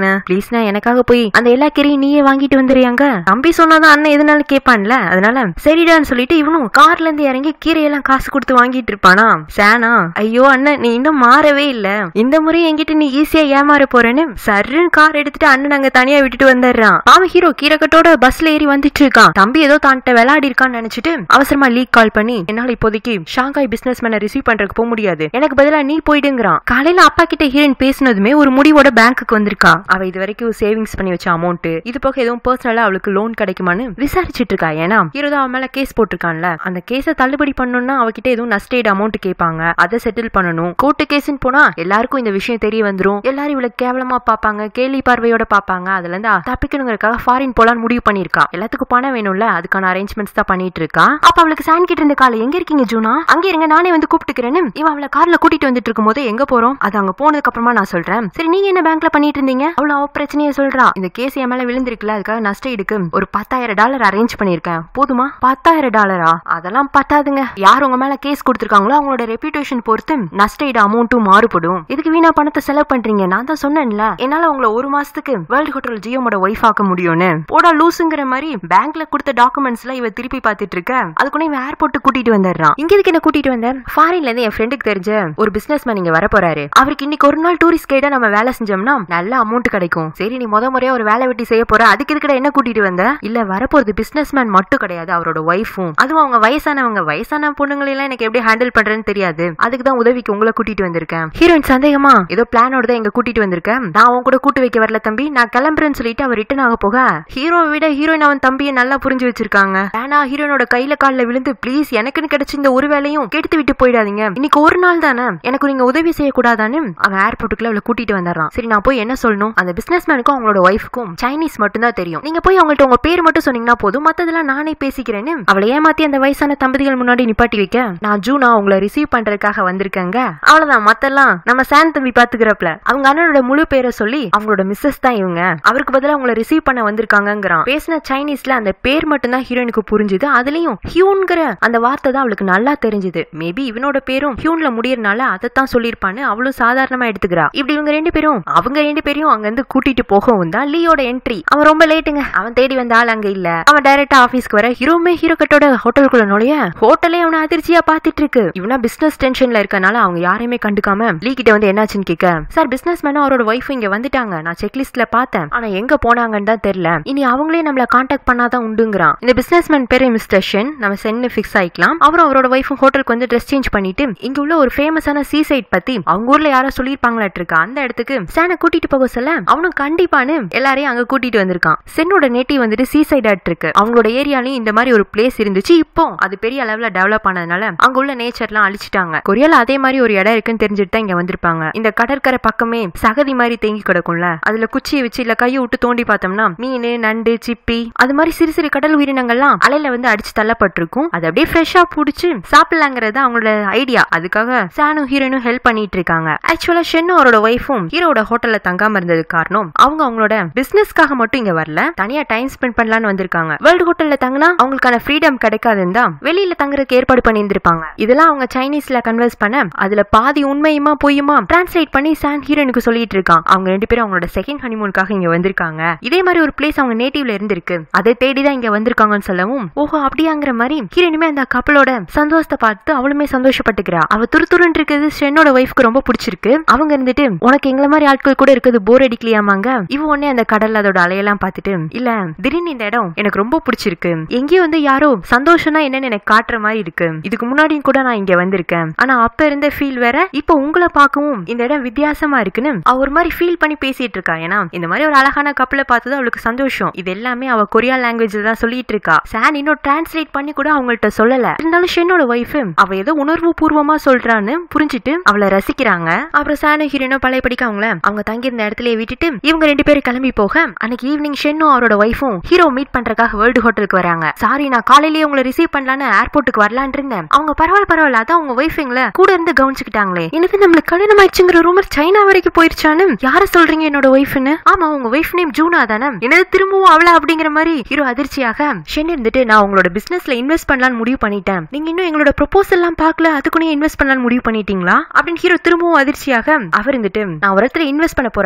[SPEAKER 1] இருக்குன்னு ப்ளீஸ்னா எனக்காக போய் அந்த எல்லா கீரையும் நீயே வாங்கிட்டு வந்துறியாங்க தம்பி சொன்னாதான் அண்ணன் எதுனாலும் கேட்பான்ல அதனால சரிடான்னு சொல்லிட்டு இவனும் கார்ல இருந்து இறங்கி கீரையெல்லாம் காசு கொடுத்து வாங்கிட்டு இருப்பானா சேனா ஐயோ அண்ணன் நீ இன்னும் மாறவே இல்ல இந்த முறை என்கிட்ட நீ ஈஸியா ஏமாற போறேன்னு சர்ன்னு கார் எடுத்துட்டு அண்ணன் அங்க தனியா விட்டுட்டு வந்துடுறான் அவன் ஹீரோ கீரைக்கட்டோட பஸ்ல ஏறி வந்துட்டு இருக்கான் தம்பி ஏதோ தான்ட்ட விளையாடி இருக்கான்னு நினைச்சிட்டு அவசரமா லீக் கால் பண்ணி என்னால இப்போதைக்கு ஷாங்காய் பிசினஸ் மேன ரிசீவ் பண்றதுக்கு போக முடியாது எனக்கு பதிலா நீ போயிடுங்கிறான் காலையில அப்பா கிட்ட ஹீரோயின் பேசினதுமே ஒரு முடிவோட பேங்க்குக்கு வந்திருக்கா அவ இது வரைக்கும் சேவிங்ஸ் பண்ணி வச்ச அமௌண்ட் இது போக எதுவும் பர்சனலா அவளுக்கு லோன் கிடைக்குமான்னு விசாரிச்சிட்டு இருக்கா ஏன்னா ஹீரோ தான் அவன் மேல கேஸ் போட்டிருக்கான்ல அந்த கேஸை தள்ளுபடி பண்ணணும்னா அவகிட்ட எதுவும் நஸ்டேட் அமௌண்ட் கேட்பாங்க அதை செட்டில் பண்ணணும் கோர்ட்டு கேஸ்ன்னு போனா எல்லாருக்கும் இந்த விஷயம் தெரிய வந்துரும் எல்லாரும் இவ்வளவு கேவலமா பாப்பாங்க கேலி பார்வையோட பாப்பாங்க அதுல இருந்து தப்பிக்கணுங்கிறதுக்காக ஃபாரின் போலான்னு முடிவு பண்ணிருக்கா எல்லாத்துக்கும் பணம் வேணும்ல அதுக்கான அரேஞ்ச்மெண்ட்ஸ் தான் பண்ணிட்டு இருக்கா அப்ப அவளுக்கு சான் கிட்ட இருந்த கால எங்க இருக்கீங்க ஜூனா அங்க இருங்க நானே வந்து கூப்பிட்டுக்கிறேன்னு இவ அவளை கார்ல கூட்டிட்டு வந்துட்டு இருக்கும் போது எங்க போறோம் அது அங்க போனதுக்கு அப்புறமா நான் சொல்றேன் சரி நீங்க என்ன பேங்க்ல பண்ணிட்டு இருந்தீங்க அவ்வளவு அவ பிரச்சனையை சொல்றா இந்த கேஸ் என் மேல விழுந்திருக்குல அதுக்காக நஷ்ட ஈடுக்கு ஒரு பத்தாயிரம் டாலர் அரேஞ்ச் பண்ணிருக்கேன் போதுமா பத்தாயிரம் டாலரா அதெல்லாம் பத்தாதுங்க யார் உங்க மேல கேஸ் கொடுத்திருக்காங்களோ அவங்களோட ரெப்யூட்டேஷன் பொறுத்து நஷ்ட ஈடு அமௌண்ட்டும் மாறுபடும் இதுக்கு வீணா பணத்தை செலவு பண்றீங்க நான் தான் சொன்னேன்ல என்னால உங்களை ஒரு மாசத்துக்கு வேர்ல்டு ஹோட்டல் ஜியோமோட ஒய்ஃப் ஆக்க முடியும்னு போடா லூசுங்கிற மாதிரி பேங்க்ல கொடுத்த டாக்குமெண்ட்ஸ் எல்லாம் இவ திருப்பி பார்த்துட்டு இருக்க அதுக்குள்ள இவன் ஏர்போர்ட் கூட்டிட்டு வந்துடுறான் இங்க இதுக்கு என்ன கூட்டிட்டு வந்தேன் ஃபாரின்ல இருந்து என் ஃப்ரெண்டுக்கு தெரிஞ்ச ஒரு பிசினஸ் மேன் இங்க வர போறாரு அவருக்கு இன்னைக்கு ஒரு நாள் டூரிஸ்ட் கைடா நம்ம வேலை செஞ்சோம்னா நல்ல அமௌண்ட் கிடைக்கும் சரி நீ முத முறையா ஒரு வேலை வெட்டி செய்ய போற அதுக்கு இதுக்கிட்ட என்ன கூட்டிட்டு வந்த இல்ல வரப்போறது பிசினஸ் மேன் மட்டும் கிடையாது அவரோட ஒய்ஃபும் அதுவும் அவங்க வயசானவங்க வயசான பொண்ணுங்களை எல்லாம் எனக்கு எப்படி ஹேண்டில் பண்றேன்னு தெரியாது அதுக்கு தான் உதவிக்கு உங்களை கூட்டிட்டு வந்திருக்கேன் ஹீரோயின் சந்தேகமா ஏதோ பிளானோட தான் எங்க கூட்டிட்டு வந்திருக்கேன் நான் அவன் கூட கூட்டு வைக்க வரல தம்பி நான் கிளம்புறேன்னு சொல்லிட்டு அவன் ரிட்டர்ன் ஆக போக ஹீரோவை விட ஹீரோயின் அவன் தம்பியை நல்லா புரிஞ்சு வச்சிருக்காங்க ஆனா ஹீரோனோட கையில கால்ல விழுந்து ப்ளீஸ் எனக்குன்னு கிடைச்ச இந்த ஒரு வேலையும் கெடுத்து விட்டு போயிடாதீங்க இன்னைக்கு ஒரு நாள் தானே எனக்கு நீங்க உதவி செய்யக்கூடாதான்னு அவன் ஏர்போர்ட்டுக்குள்ள அவளை கூட்டிட்டு வந்துடுறான் சரி நான் போய் என்ன சொல்லணும் அந்த பிசினஸ் மேனுக்கும் அவங்களோட ஒய்ஃப்க்கும் சைனீஸ் மட்டும் தான் தெரியும் நீங்க போய் அவங்கள்ட்ட உங்க பேர் மட்டும் சொன்னீங்கன்னா போதும் மத்ததெல்லாம் நானே பேசிக்கிறேன்னு அவளை ஏமாத்தி அந்த வயசான தம்பதிகள் முன்னாடி நிப்பாட்டி வைக்க நான் ஜூனா உங்களை ரிசீவ் பண்றதுக்காக வந்திருக்கேங்க அவ்வளவுதான் மத்தெல்லாம் நம்ம சான் தம்பி பாத்துக்கிறப்பல அவங்க அண்ணனோட முழு பேரை சொல்லி அவங்களோட மிஸ்ஸஸ் தான் இவங்க அவருக்கு பதிலா உங்களை ரிசீவ் பண்ண வந்திருக்காங்கிறான் பேசின சைனீஸ்ல அந்த பேர் மட்டும் தான் ஹீரோயினுக்கு புரிஞ்சுது அதுலயும் ஹியூன்கிற அந்த வார்த்தை தான் அவளுக்கு நல்லா தெரிஞ்சுது மேபி இவனோட பேரும் ஹியூன்ல முடியறனால அதைத்தான் சொல்லியிருப்பான்னு அவளும் சாதாரணமா எடுத்துக்கிறா இப்படி இவங்க ரெண்டு பேரும் அவங்க ரெண்டு பேரையும் அங்க இருந்து கூட்டிட்டு போகவும் தான் லீயோட என்ட்ரி அவன் ரொம்ப லேட்டுங்க அவன் தேடி வந்த ஆள் அங்க இல்ல அவன் டைரக்டா ஆபீஸ்க்கு வர ஹீரோமே ஹீரோ கட்டோட ஹோட்டலுக்குள்ள நுழைய ஹோட்டலே அவனை அதிர்ச்சியா பாத்துட்டு இருக்கு இவனா பிசினஸ் டென்ஷன்ல இருக்கனால அவங்க யாரையுமே கண்டுக்காம லீ கிட்ட வந்து என்னாச்சுன்னு கேட்க சார் பிசினஸ் மேனும் அவரோட ஒய்ஃப் இங்க வந்துட்டாங்க நான் செக்லிஸ்ட்ல பார்த்தேன் ஆனா எங்க போனாங்கன்னு தான் தெரியல இனி அவங்களே நம்மள காண்டாக்ட் பண்ணாதான் உண்டுங்கிறான் இந்த பிசினஸ் மேன் பேரு மிஸ்டர் ஷென் நம்ம சென்னு ஃபிக்ஸ் ஆயிக்கலாம் அவரும் அவரோட ஒய்ஃபும் ஹோட்டலுக்கு வந்து ட்ரெஸ் சேஞ்ச் பண்ணிட்டு இங்க உள்ள ஒரு ஃபேமஸான சீ சைட் பத்தி அவங்க ஊர்ல யாரோ சொல்லியிருப்பாங்களாட்டு இருக்கா அந்த இடத்துக்கு சேனை கூட்டிட்டு போக சொல்ல அவனும் கண்டிப்பான்னு எல்லாரையும் அங்க கூட்டிட்டு வந்திருக்கான் சென்னோட நேட்டிவ் வந்துட்டு சீ சைட் ஆட் இருக்கு அவங்களோட ஏரியாலையும் இந்த மாதிரி ஒரு பிளேஸ் இருந்துச்சு இப்போ அது பெரிய அளவுல டெவலப் ஆனதுனால அங்க உள்ள நேச்சர்லாம் அழிச்சிட்டாங்க கொரியால அதே மாதிரி ஒரு இடம் இருக்குன்னு தெரிஞ்சுட்டு தான் இங்க வந்திருப்பாங்க இந்த கடற்கரை பக்கமே சகதி மாதிரி தேங்கி கிடக்கும்ல அதுல குச்சியை வச்சு இல்ல கையை விட்டு தோண்டி பார்த்தோம்னா மீன் நண்டு சிப்பி அது மாதிரி சிறு சிறு கடல் உயிரினங்கள்லாம் அலையில வந்து அடிச்சு தள்ளப்பட்டிருக்கும் அது அப்படியே ஃப்ரெஷ்ஷா புடிச்சு சாப்பிடலாங்கிறது அவங்களோட ஐடியா அதுக்காக சானும் ஹீரோனும் ஹெல்ப் பண்ணிட்டு இருக்காங்க ஆக்சுவலா ஷென்னும் அவரோட ஒய்ஃபும் ஹீரோட ஹோட்டல்ல தங்காம இருந்ததுக்கு காரணம் அவங்க அவங்களோட பிசினஸ்க்காக மட்டும் இங்க வரல தனியா டைம் ஸ்பெண்ட் பண்ணலாம்னு வந்திருக்காங்க வேர்ல்டு ஹோட்டல்ல தங்கினா அவங்களுக்கான ஃப்ரீடம் கிடைக்காதுன்னு தான் வெளியில தங்குறதுக்கு ஏற்பாடு பண்ணியிருந்திருப்பாங்க இதெல்லாம் அவங்க சைனீஸ்ல கன்வர்ஸ் பண்ண அதுல பாதி உண்மையுமா பொய்யுமா டிரான்ஸ்லேட் பண்ணி சான் ஹீரோனுக்கு சொல்லிட்டு இருக்கான் அவங்க ரெண்டு பேரும் அவங்களோட செகண்ட் ஹனிமூனுக்காக இங்க வந்திருக்காங்க இதே மாதிரி ஒரு பிளேஸ் அவங்க நேட்டிவ்ல இருந்திருக்கு அதை தேடி தான் இங்க வந்திருக்காங்கன்னு சொல்லவும் ஓஹோ அப்படியாங்கிற மாதிரி ஹீரோனுமே அந்த கப்பலோட சந்தோஷத்தை பார்த்து அவளுமே சந்தோஷப்பட்டுக்கிறா அவ துரு துருன்னு இருக்கிறது ஷென்னோட ஒய்ஃப்க்கு ரொம்ப பிடிச்சிருக்கு அவங்க இருந்துட்டு உனக்கு எங்களை மாதிரி ஆட்கள் கூட இருக்குது போர் அடிக்கலையாமாங்க இவ உடனே அந்த கடல் அதோட அலையெல்லாம் பார்த்துட்டு இல்ல திடீர்னு இந்த இடம் எனக்கு ரொம்ப பிடிச்சிருக்கு எங்கேயோ வந்து யாரோ சந்தோஷம்னா என்னன்னு எனக்கு காட்டுற மாதிரி இருக்கு இதுக்கு முன்னாடியும் கூட நான் இங்க வந்திருக்கேன் ஆனா அப்ப இருந்த ஃபீல் வேற இப்போ உங்களை பார்க்கவும் இந்த இடம் வித்தியாசமா இருக்குன்னு அவ ஒரு மாதிரி ஃபீல் பண்ணி பேசிட்டு இருக்கா ஏன்னா இந்த மாதிரி ஒரு அழகான கப்பலை பார்த்தது அவளுக்கு சந்தோஷம் இது எல்லாமே அவ கொரியா லாங்குவேஜ்ல தான் சொல்லிட்டு இருக்கா சான் இன்னும் டிரான்ஸ்லேட் பண்ணி கூட அவங்கள்ட்ட சொல்லல இருந்தாலும் ஷென்னோட ஒய்ஃப் அவ ஏதோ உணர்வு பூர்வமா சொல்றான்னு புரிஞ்சுட்டு அவளை ரசிக்கிறாங்க அப்புறம் சானு ஹீரோனோ பழைய படிக்க அவங்கள அவங்க தங்கியிருந்த இடத்துல விட்டுட்டு இவங்க ரெண்டு பேரும் கிளம்பி போக அன்னைக்கு ஈவினிங் ஷென்னும் அவரோட ஒய்ஃபும் ஹீரோ மீட் பண்றதுக்காக வேர்ல்டு ஹோட்டலுக்கு வராங்க சாரி நான் காலையிலேயே உங்களை ரிசீவ் பண்ணலான்னு ஏர்போர்ட்டுக்கு வரலான் இருந்தேன் அவங்க பரவாயில்ல பரவாயில்ல அதான் உங்க ஒய்ஃப் எங்களை கூட இருந்து கவனிச்சுக்கிட்டாங்களே எனக்கு நம்மளுக்கு கல்யாணம் ஆயிடுச்சுங்கிற ரூமர் சைனா வரைக்கும் போயிருச்சான்னு யார சொல்றீங்க என்னோட ஒய்ஃப்னு ஆமா உங்க ஒய்ஃப் நேம் ஜூனா தானே என்னது திரும்பவும் அவளா அப்படிங்கிற மாதிரி ஹீரோ அதிர்ச்சியாக ஷென் இருந்துட்டு நான் உங்களோட பிசினஸ்ல இன்வெஸ்ட் பண்ணலாம்னு முடிவு பண்ணிட்டேன் நீங்க இன்னும் எங்களோட ப்ரொபோசல் எல்லாம் பார்க்கல அதுக்குனே இன்வெஸ்ட் பண்ணலாம்னு முடிவு பண்ணிட்டீங்களா அப்படின்னு ஹீரோ திரும்பவும் அதிர்ச்சியாக அவர் இருந்துட்டு நான் ஒரு இடத்துல இன்வெஸ்ட் பண்ண போறேன்னா எனக்கு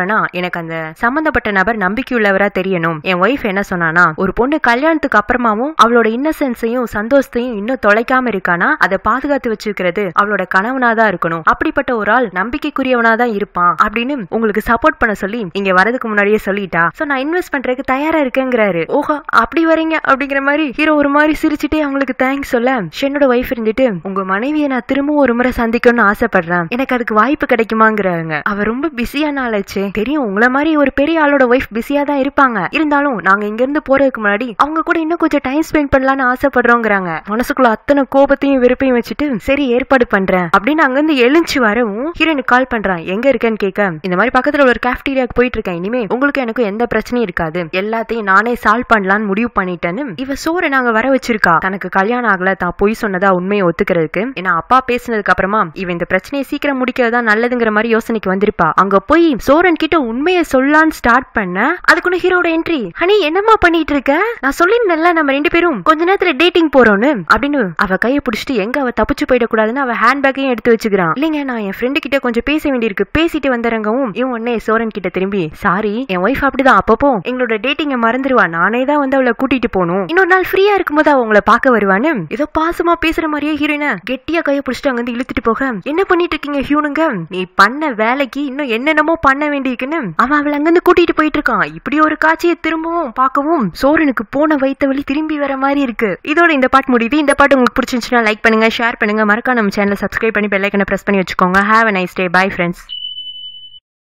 [SPEAKER 1] எனக்கு அந்த சம்பந்தப்பட்ட நபர் நம்பிக்கையுள்ளவரா தெரியணும் என் ஒய்ஃப் என்ன சொன்னானா ஒரு பொண்ணு கல்யாணத்துக்கு அப்புறமாவும் அவளோட இன்னசென்ஸையும் சந்தோஷத்தையும் இன்னும் தொலைக்காம இருக்கானா அதை பாதுகாத்து வச்சிருக்கிறது அவளோட கணவனா தான் இருக்கணும் அப்படிப்பட்ட ஒரு ஆள் நம்பிக்கைக்குரியவனா தான் இருப்பான் அப்படின்னு உங்களுக்கு சப்போர்ட் பண்ண சொல்லி இங்க வரதுக்கு முன்னாடியே சொல்லிட்டா சோ நான் இன்வெஸ்ட் பண்றதுக்கு தயாரா இருக்கேங்கிறாரு ஓஹோ அப்படி வரீங்க அப்படிங்கிற மாதிரி ஹீரோ ஒரு மாதிரி சிரிச்சுட்டே அவங்களுக்கு தேங்க்ஸ் சொல்ல ஷென்னோட ஒய்ஃப் இருந்துட்டு உங்க மனைவியை நான் திரும்பவும் ஒரு முறை சந்திக்கணும்னு ஆசைப்படுறேன் எனக்கு அதுக்கு வாய்ப்பு கிடைக்குமாங்கிறாங்க அவ ரொம்ப பிஸியான ஆளாச்சு தெரியும் உங்களை மாதிரி ஒரு பெரிய ஆளோட ஒய்ஃப் பிஸியா தான் இருப்பாங்க இருந்தாலும் நாங்க இங்க இருந்து போறதுக்கு முன்னாடி அவங்க கூட இன்னும் கொஞ்சம் டைம் ஸ்பெண்ட் பண்ணலாம்னு ஆசைப்படுறோங்கிறாங்க மனசுக்குள்ள அத்தனை கோபத்தையும் வெறுப்பையும் வச்சுட்டு சரி ஏற்பாடு பண்றேன் அப்படின்னு அங்க இருந்து எழுந்து வரவும் ஹீரோனுக்கு கால் பண்றான் எங்க இருக்கேன்னு கேட்க இந்த மாதிரி பக்கத்துல ஒரு கேஃப்டீரியாக்கு போயிட்டு இருக்கேன் இனிமே உங்களுக்கு எனக்கு எந்த பிரச்சனையும் இருக்காது எல்லாத்தையும் நானே சால்வ் பண்ணலாம்னு முடிவு பண்ணிட்டேன்னு இவ சோரை நாங்க வர வச்சிருக்கா தனக்கு கல்யாணம் ஆகல தான் பொய் சொன்னதா உண்மையை ஒத்துக்கிறதுக்கு ஏன்னா அப்பா பேசினதுக்கு அப்புறமா இவ இந்த பிரச்சனையை சீக்கிரம் முடிக்கிறதா நல்லதுங்கிற மாதிரி யோசனைக்கு வந்திருப்பா அங்க போய் சோரன் கிட்ட உண்மையை சொல்லலான்னு ஸ்டார்ட் பண்ண அதுக்குள்ள ஹீரோட என்ட்ரி ஹனி என்னம்மா பண்ணிட்டு இருக்க நான் சொல்லியிருந்தேன்ல நம்ம ரெண்டு பேரும் கொஞ்ச நேரத்துல டேட்டிங் போறோம்னு அப்படின்னு அவ கையை பிடிச்சிட்டு எங்க அவ தப்பிச்சு போயிடக்கூடாதுன்னு அவ ஹேண்ட் பேக்கையும் எடுத்து வச்சுக்கிறான் இல்லைங்க நான் என் ஃப்ரெண்டு கிட்ட கொஞ்சம் பேச வேண்டியிருக்கு பேசிட்டு வந்துறங்கவும் இவன் உடனே சோரன் கிட்ட திரும்பி சாரி என் ஒய்ஃப் அப்படிதான் அப்பப்போ எங்களோட டேட்டிங்க மறந்துடுவா நானே தான் வந்து அவளை கூட்டிட்டு போகணும் இன்னொரு நாள் ஃப்ரீயா இருக்கும்போது அவ உங்களை பார்க்க வருவான்னு ஏதோ பாசமா பேசுற மாதிரியே ஹீரோயின கெட்டியா கையை பிடிச்சிட்டு அங்க இருந்து இழுத்துட்டு போக என்ன பண்ணிட்டு இருக்கீங்க ஹியூனுங்க நீ பண்ண வேலைக்கு இன்னும் என்னென்னமோ பண்ண வேண்டியிருக்குன்னு அவன் அவளை அங்கிருந்து கூட்டிட்டு போயிட்டு இருக்கான் இப்படி ஒரு காட்சியை திரும்பவும் பார்க்கவும் சோரனுக்கு போன வைத்த வழி திரும்பி வர மாதிரி இருக்கு இதோட இந்த பாட்டு முடியுது இந்த பாட்டு உங்களுக்கு பிடிச்சிருந்துச்சுன்னா லைக் பண்ணுங்க ஷேர் பண்ணுங்க மறக்காம நம்ம சேனலை சப்ஸ்கிரைப் பண்ணி பெல்லைக்கனை பிரஸ் பண்ணி வச்சுக்கோங்க have a nice day bye friends